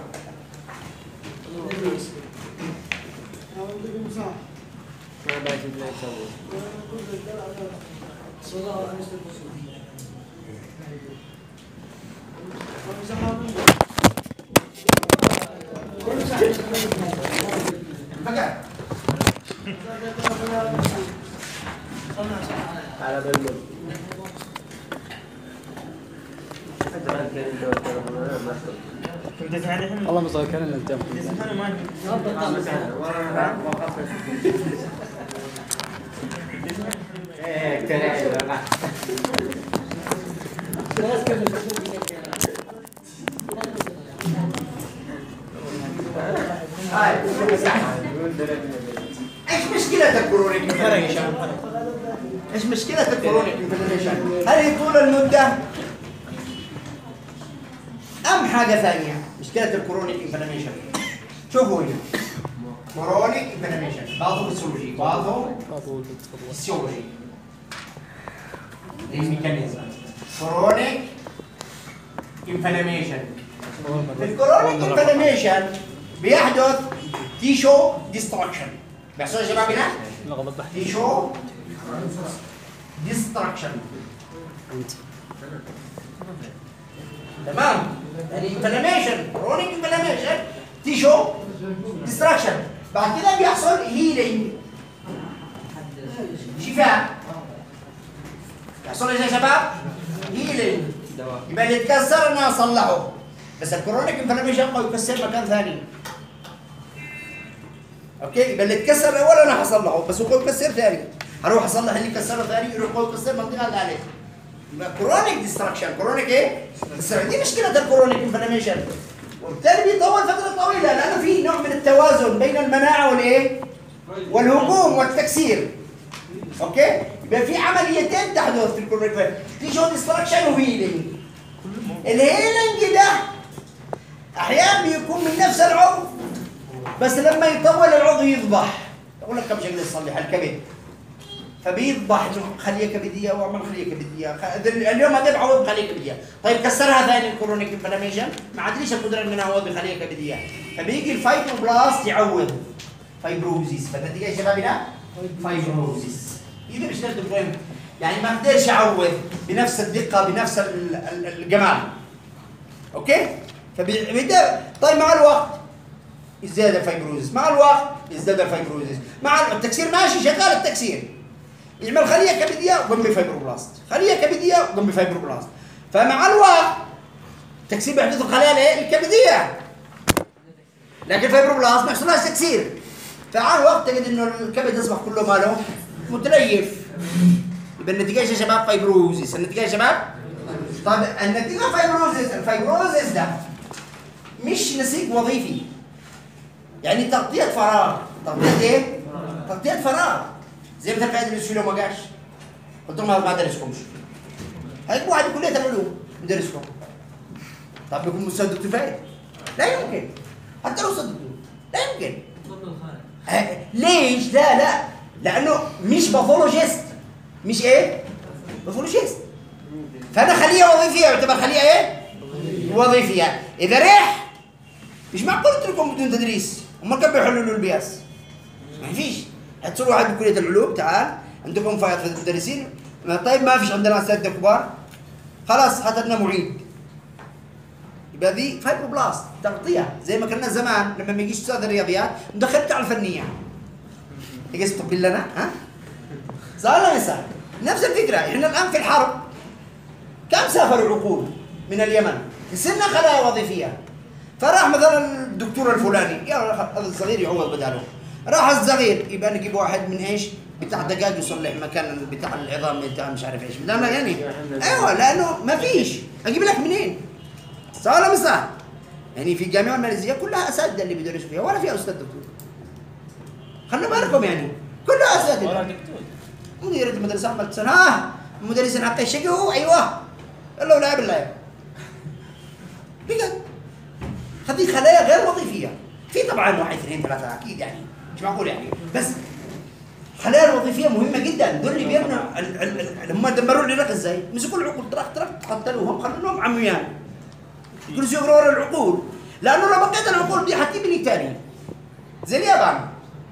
ما باجي بلا يسوي بقى على بالي أدرى كان الدور كان ما بدأت على الحين والله مصور كان الانتم أنا ما هاي ايش مشكله الكورونيك انفلاميشن؟ ايش مشكله الكورونيك انفلاميشن؟ هل هي طول المده؟ ام حاجه ثانيه؟ مشكله الكورونيك انفلاميشن شوفوا هنا كورونيك انفلاميشن باثو فيسيولوجي باثو فيسيولوجي الميكانيزم كورونيك انفلاميشن في الكورونيك انفلاميشن بيحدث تيشو ديستركشن بيحصل يا شباب هنا لغة بحث تيشو ديستركشن تمام الانفلاميشن كرونيك انفلاميشن تيشو ديستركشن بعد كده بيحصل هيلينج شفاء يحصل ايش يا شباب؟ هيلينج يبقى اللي اتكسر انا اصلحه بس الكرونيك انفلاميشن يبقى يكسر مكان ثاني اوكي يبقى اللي اتكسر الاول انا هصلحه بس هو يكسر ثاني هروح اصلح اللي كسره ثاني يروح هو يكسر منطقه ثانيه يبقى كرونيك ديستراكشن كرونيك ايه؟ ديستراكشن دي مشكله الكرونيك انفلاميشن وبالتالي بيطول فتره طويله لانه في نوع من التوازن بين المناعه والايه؟ والهجوم والتكسير اوكي؟ يبقى في عمليتين تحدث في الكرونيك تيشو ديستراكشن وهيلينج الهيلينج ده احيانا بيكون من نفس العضو بس لما يطول العضو يذبح اقول لك كم شكل يصلح الكبد فبيذبح خليه كبديه واعمل خليه كبديه خ- اليوم هذا بعوض بخليه كبديه طيب كسرها ثاني الكرونيك انفلاميشن ما عادليش القدره ان انا اعوض بخليه كبديه فبيجي الفايبروبلاست يعوض فايبروزيس فالنتيجه يا شبابنا فايبروزيس اذا مش ناخد مهم يعني ما اقدرش اعوض بنفس الدقه بنفس ال- ال- الجمال اوكي فبيبدا طيب مع الوقت ازداد الفايبروزيس مع الوقت ازداد الفايبروزيس مع التكسير ماشي شغال التكسير يعمل خليه كبديه وجنب فايبروبلاست خليه كبديه وجنب فايبروبلاست فمع الوقت التكسير بيحدث الخلايا الايه الكبديه لكن الفايبروبلاست ما يحصلهاش تكسير فعال وقت تجد انه الكبد يصبح كله ماله متليف يبقى النتيجه ايش يا شباب فايبروزيس النتيجه يا شباب طيب النتيجه فايبروزيس الفايبروزيس ده مش نسيج وظيفي يعني تغطيه فراغ تغطيه ايه؟ تغطيه فراغ زي مثلا قاعد يدرس لو ما جاش قلت لهم ما درسكمش هيجيبوا واحد من كليه العلوم يدرسكم طب يكون مستوى الدكتور فايد لا يمكن حتى لو صدقوا لا يمكن آه، ليش لا لا لانه مش باثولوجيست مش ايه باثولوجيست فانا خليه وظيفيه يعتبر خليه ايه وظيفيه اذا ريح مش معقول اتركهم بدون تدريس هم كيف بيحلوا له البياس ما فيش هتصير واحد من كليه العلوم تعال عندكم فايض في المدرسين ما طيب ما فيش عندنا اساتذه كبار خلاص هات لنا معيد يبقى دي فايبروبلاست تغطيه زي ما كنا زمان لما ما يجيش استاذ الرياضيات ندخلته على الفنيه يجي تطبل لنا ها صار ولا ما صار؟ نفس الفكره احنا الان في الحرب كم سافروا عقول من اليمن يصيرنا خلايا وظيفيه فراح مثلا الدكتور الفلاني يا هذا الصغير يعوض بداله راح الصغير يبقى نجيب واحد من ايش؟ بتاع دجاج يصلح مكان بتاع العظام بتاع مش عارف ايش لا لا يعني ايوه لانه ما فيش اجيب لك منين؟ صح ولا مش صح؟ يعني في الجامعه الماليزيه كلها اساتذه اللي بيدرسوا فيها ولا فيها استاذ دكتور خلوا بالكم يعني كلها اساتذه مديرة المدرسة عملت سنة ها المدرسين حقي شقوا ايوه يلا ولعب اللعب بجد هذه خلايا غير وظيفية في طبعا واحد اثنين ثلاثة اكيد يعني مش معقول يعني بس الخلايا الوظيفية مهمة جدا دول اللي بيبنوا ال- ال- ال- هم دمروا العراق ازاي؟ مسكوا العقول طرق طرق قتلوهم خلوهم عميان يجلسوا يقروا ورا العقول لانه لو بقيت العقول دي حتبني تاني زي اليابان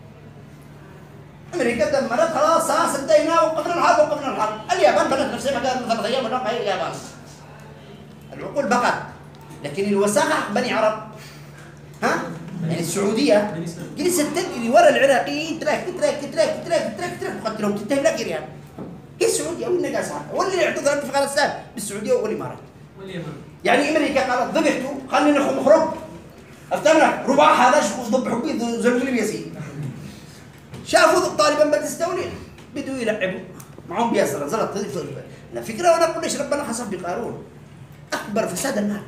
امريكا دمرت خلاص ها سدينا وقفنا الحرب وقفنا الحرب اليابان بنت نفس ما قالت ثلاث ايام ونبقى هي اليابان العقول بقت لكن الوساخه حق بني عرب ها يعني السعوديه جلست تجري ورا العراقيين تراك تراك تراك تراك تراك تراك وقتلهم تنتهي لا ريال هي السعوديه والنقاص واللي اعتذر افغانستان بالسعوديه والامارات يعني امريكا قالت ذبحتوا خلينا نخرج افتنا رباع هذا شوف ضب حبي زلزل ياسين شافوا طالبا بتستولي بدوا يلعبوا معهم بياسر زلط الفكره وانا اقول ليش ربنا حسب بقارون اكبر فساد المال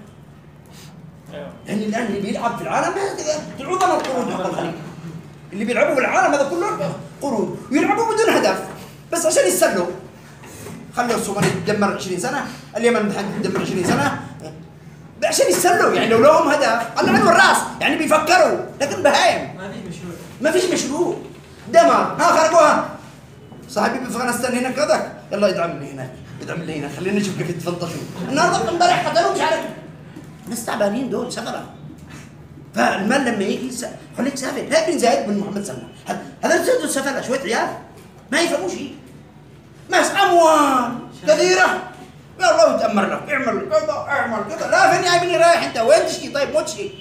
يعني الان اللي بيلعب في العالم تعوض عن القرود حق الخليج اللي بيلعبوا في العالم هذا كله قرود ويلعبوا بدون هدف بس عشان يتسلوا خلوا الصومال تدمر 20 سنه اليمن تدمر 20 سنه عشان يتسلوا يعني لو لهم هدف الله عنده الراس يعني بيفكروا لكن بهايم ما في مشروع ما فيش مشروع دمر ها خرجوها صاحبي بافغانستان هنا كذا يلا ادعم لي هناك ادعم لي هنا خلينا نشوف كيف يتفنطشوا النهارده امبارح قتلوا مش عارف ناس تعبانين دول سفره فالمال لما يجي س... خليك سافر لا بن زايد بن محمد سلمان هذا- هذا زادوا السفره شويه عيال ما يفهموا شيء ناس اموال كثيره يا الله يتامر لك اعمل كذا اعمل كذا لا فين يا ابني رايح انت وين تشتي طيب مو تشتي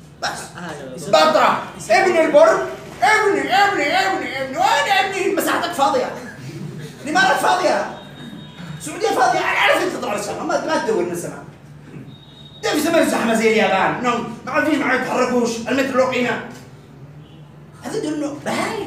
بس بطرة ابني البر ابني ابني ابني ابني وين ابني مساحتك فاضية الإمارات فاضية السعودية فاضية أنا أعرف أنت تطلع للسماء ما ما تدور من السماء ده في زمان زحمة زي اليابان نعم ما عارفين ما يتحركوش المترو له قيمة هذا يدل إنه بهايم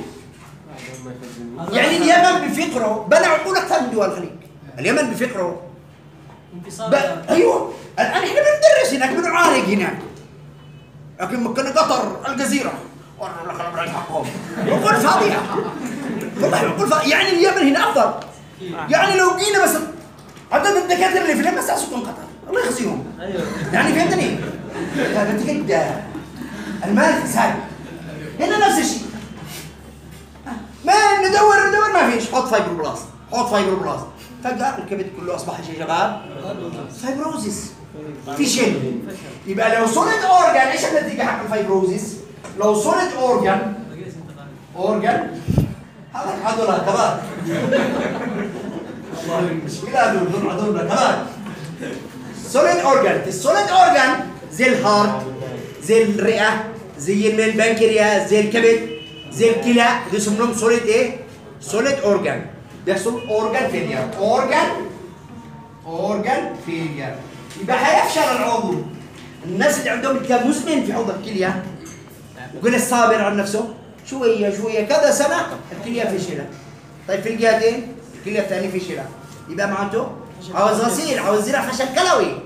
يعني اليمن بفقره بنى عقول أكثر من دول الخليج اليمن بفقره ب... ايوه الان احنا بندرس هناك بنعالج هناك لكن مكان قطر الجزيره والله خلوا بالك حقهم عقول فاضيه والله عقول فاضيه يعني اليمن هنا افضل يعني لو جينا بس عدد الدكاتره اللي في اليمن بس سكان قطر الله يخزيهم ايوه يعني فهمتني؟ لا بتقد المال فساد هنا نفس الشيء ما ندور ندور ما فيش حط فايبر بلاست حط فايبر بلاست فجأة الكبد كله أصبح يا شباب فايبروزيس في شيء يبقى لو سوليد اورجان ايش النتيجة حق الفايبروزيس؟ لو سوليد اورجان اورجان هذا هذول كمان والله المشكلة هذول دول هذول كمان سوليد اورجان السوليد اورجان زي الهارت زي الرئه زي البنكرياس زي الكبد زي الكلى دي اسمهم سوليد ايه سوليد اورجان بيحصل اورجان فيلير اورجان اورجان فيلير يبقى هيفشل العضو الناس اللي عندهم التهاب مزمن في حوض الكليه وكل الصابر عن نفسه شويه شويه كذا سنه الكليه فشلت طيب في الجهتين الكليه الثانيه فشلت يبقى معناته عاوز غسيل عاوز زرع فشل كلوي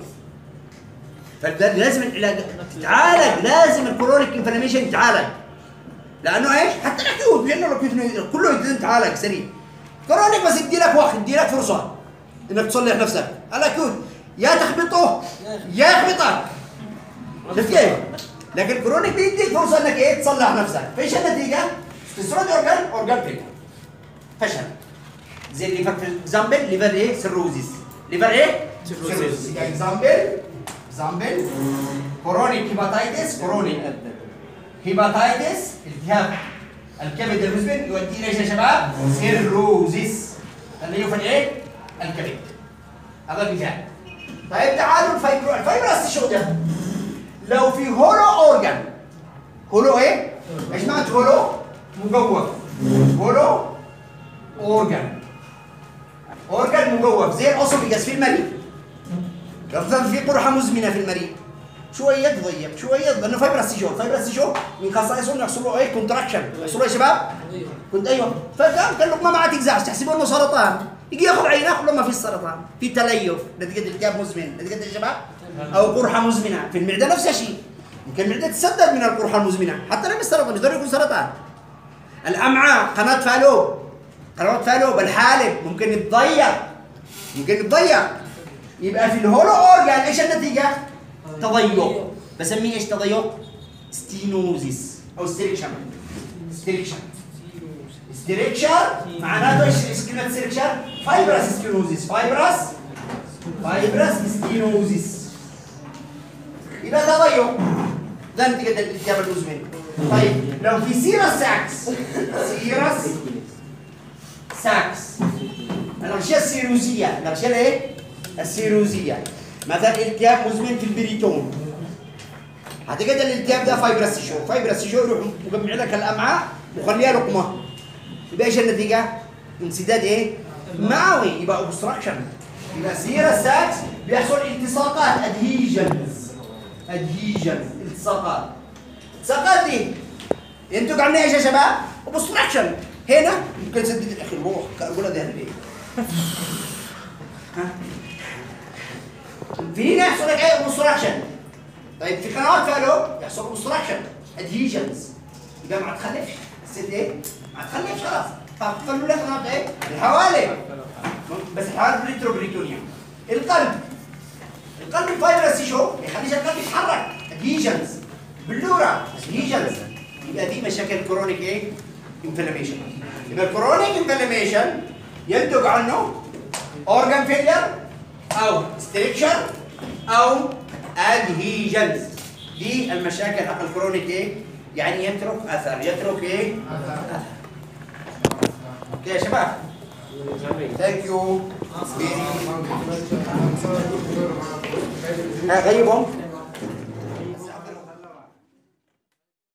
فلذلك لازم العلاج تتعالج لازم الكرونيك انفلاميشن يتعالج لانه ايش؟ حتى الاكيوت لانه الاكيوت كله يتعالج سريع كرونيك بس يدي لك وقت يدي لك فرصه انك تصلح نفسك الاكيوت يا تخبطه يا يخبطك شفت كيف؟ لكن كرونيك بيديك فرصه انك ايه تصلح نفسك فايش النتيجه؟ استسراد اورجان اورجان فيلر فشل زي الليفر في اكزامبل ليفر ايه؟ سيروزيس ليفر ايه؟ سيروزيس اكزامبل اكزامبل كرونيك هيباتايتس كرونيك هيباتايتس التهاب الكبد المزمن يودينا ايش يا شباب؟ سيروزيس اللي هو في الايه؟ الكبد هذا مثال طيب تعالوا الفايبرو الفايبرس شو ده؟ لو في هولو اورجان هولو ايه؟ ايش معنى هولو؟ مجوف هولو اورجان اورجان مجوف زي الاسوفيجاس في المريء يفضل في قرحه مزمنه في المريء شويه تضيق شويه يضيق لانه فايبرس تيشو فايبرس تيشو من خصائصه انه يحصل له ايه كونتراكشن يحصل له يا شباب كنت ايوه فكان كان لقمه ما تجزعش تحسبوا انه سرطان يجي ياخذ عينه ياخذ له ما في سرطان في تليف نتيجه التهاب مزمن نتيجه يا شباب او قرحه مزمنه في المعده نفس الشيء يمكن المعده تسدد من القرحه المزمنه حتى لم السرطان يقدر يكون سرطان الامعاء قناه فالوب قناه فالوب الحالب ممكن يتضيق ممكن يتضيق يبقى في الهولو اورجان ايش النتيجه؟ تضيق بسميه ايش تضيق؟ ستينوزيس او ستريكشن ستريكشن ستريكشر معناته ايش ايش كلمه ستريكشر؟ فايبرس ستينوزيس فايبرس فايبرس ستينوزيس يبقى تضيق ده نتيجه الالتهاب المزمن طيب لو في سيرس ساكس سيرس ساكس الغشيه السيروزيه الغشيه الايه؟ السيروزيه مثلا التهاب مزمن في البريتون هتجد الالتهاب ده فايبرس شو فايبرس شو يروح مجمع لك الامعاء وخليها لقمه يبقى ايش النتيجه؟ انسداد ايه؟ معوي يبقى اوبستراكشن يبقى سيرس ساكس بيحصل التصاقات ادهيجنز ادهيجنز التصاقات التصاقات دي ينتج عنها ايش يا شباب؟ اوبستراكشن هنا ممكن تسدد الاخي روح اقول ده ليه؟ ها؟ في هنا يحصل لك ايه اوبستراكشن طيب في قنوات فالو يحصل اوبستراكشن ادهيجنز يبقى ما تخلفش الست ايه؟ ما تخلفش خلاص فقفلوا لك قناه ايه؟ الحوالي بس الحوالي بريتروبريتونيوم القلب القلب الفايبرس شو؟ يخليش القلب يتحرك ادهيجنز بلورا ادهيجنز يبقى دي مشاكل كرونيك ايه؟ انفلاميشن يبقى الكرونيك انفلاميشن ينتج عنه اورجان فيلير او ستريكشر او ادهيجنز دي المشاكل حق الكرونيك ايه؟ يعني يترك اثر يترك ايه؟ اثر اوكي يا شباب ثانك يو غيبهم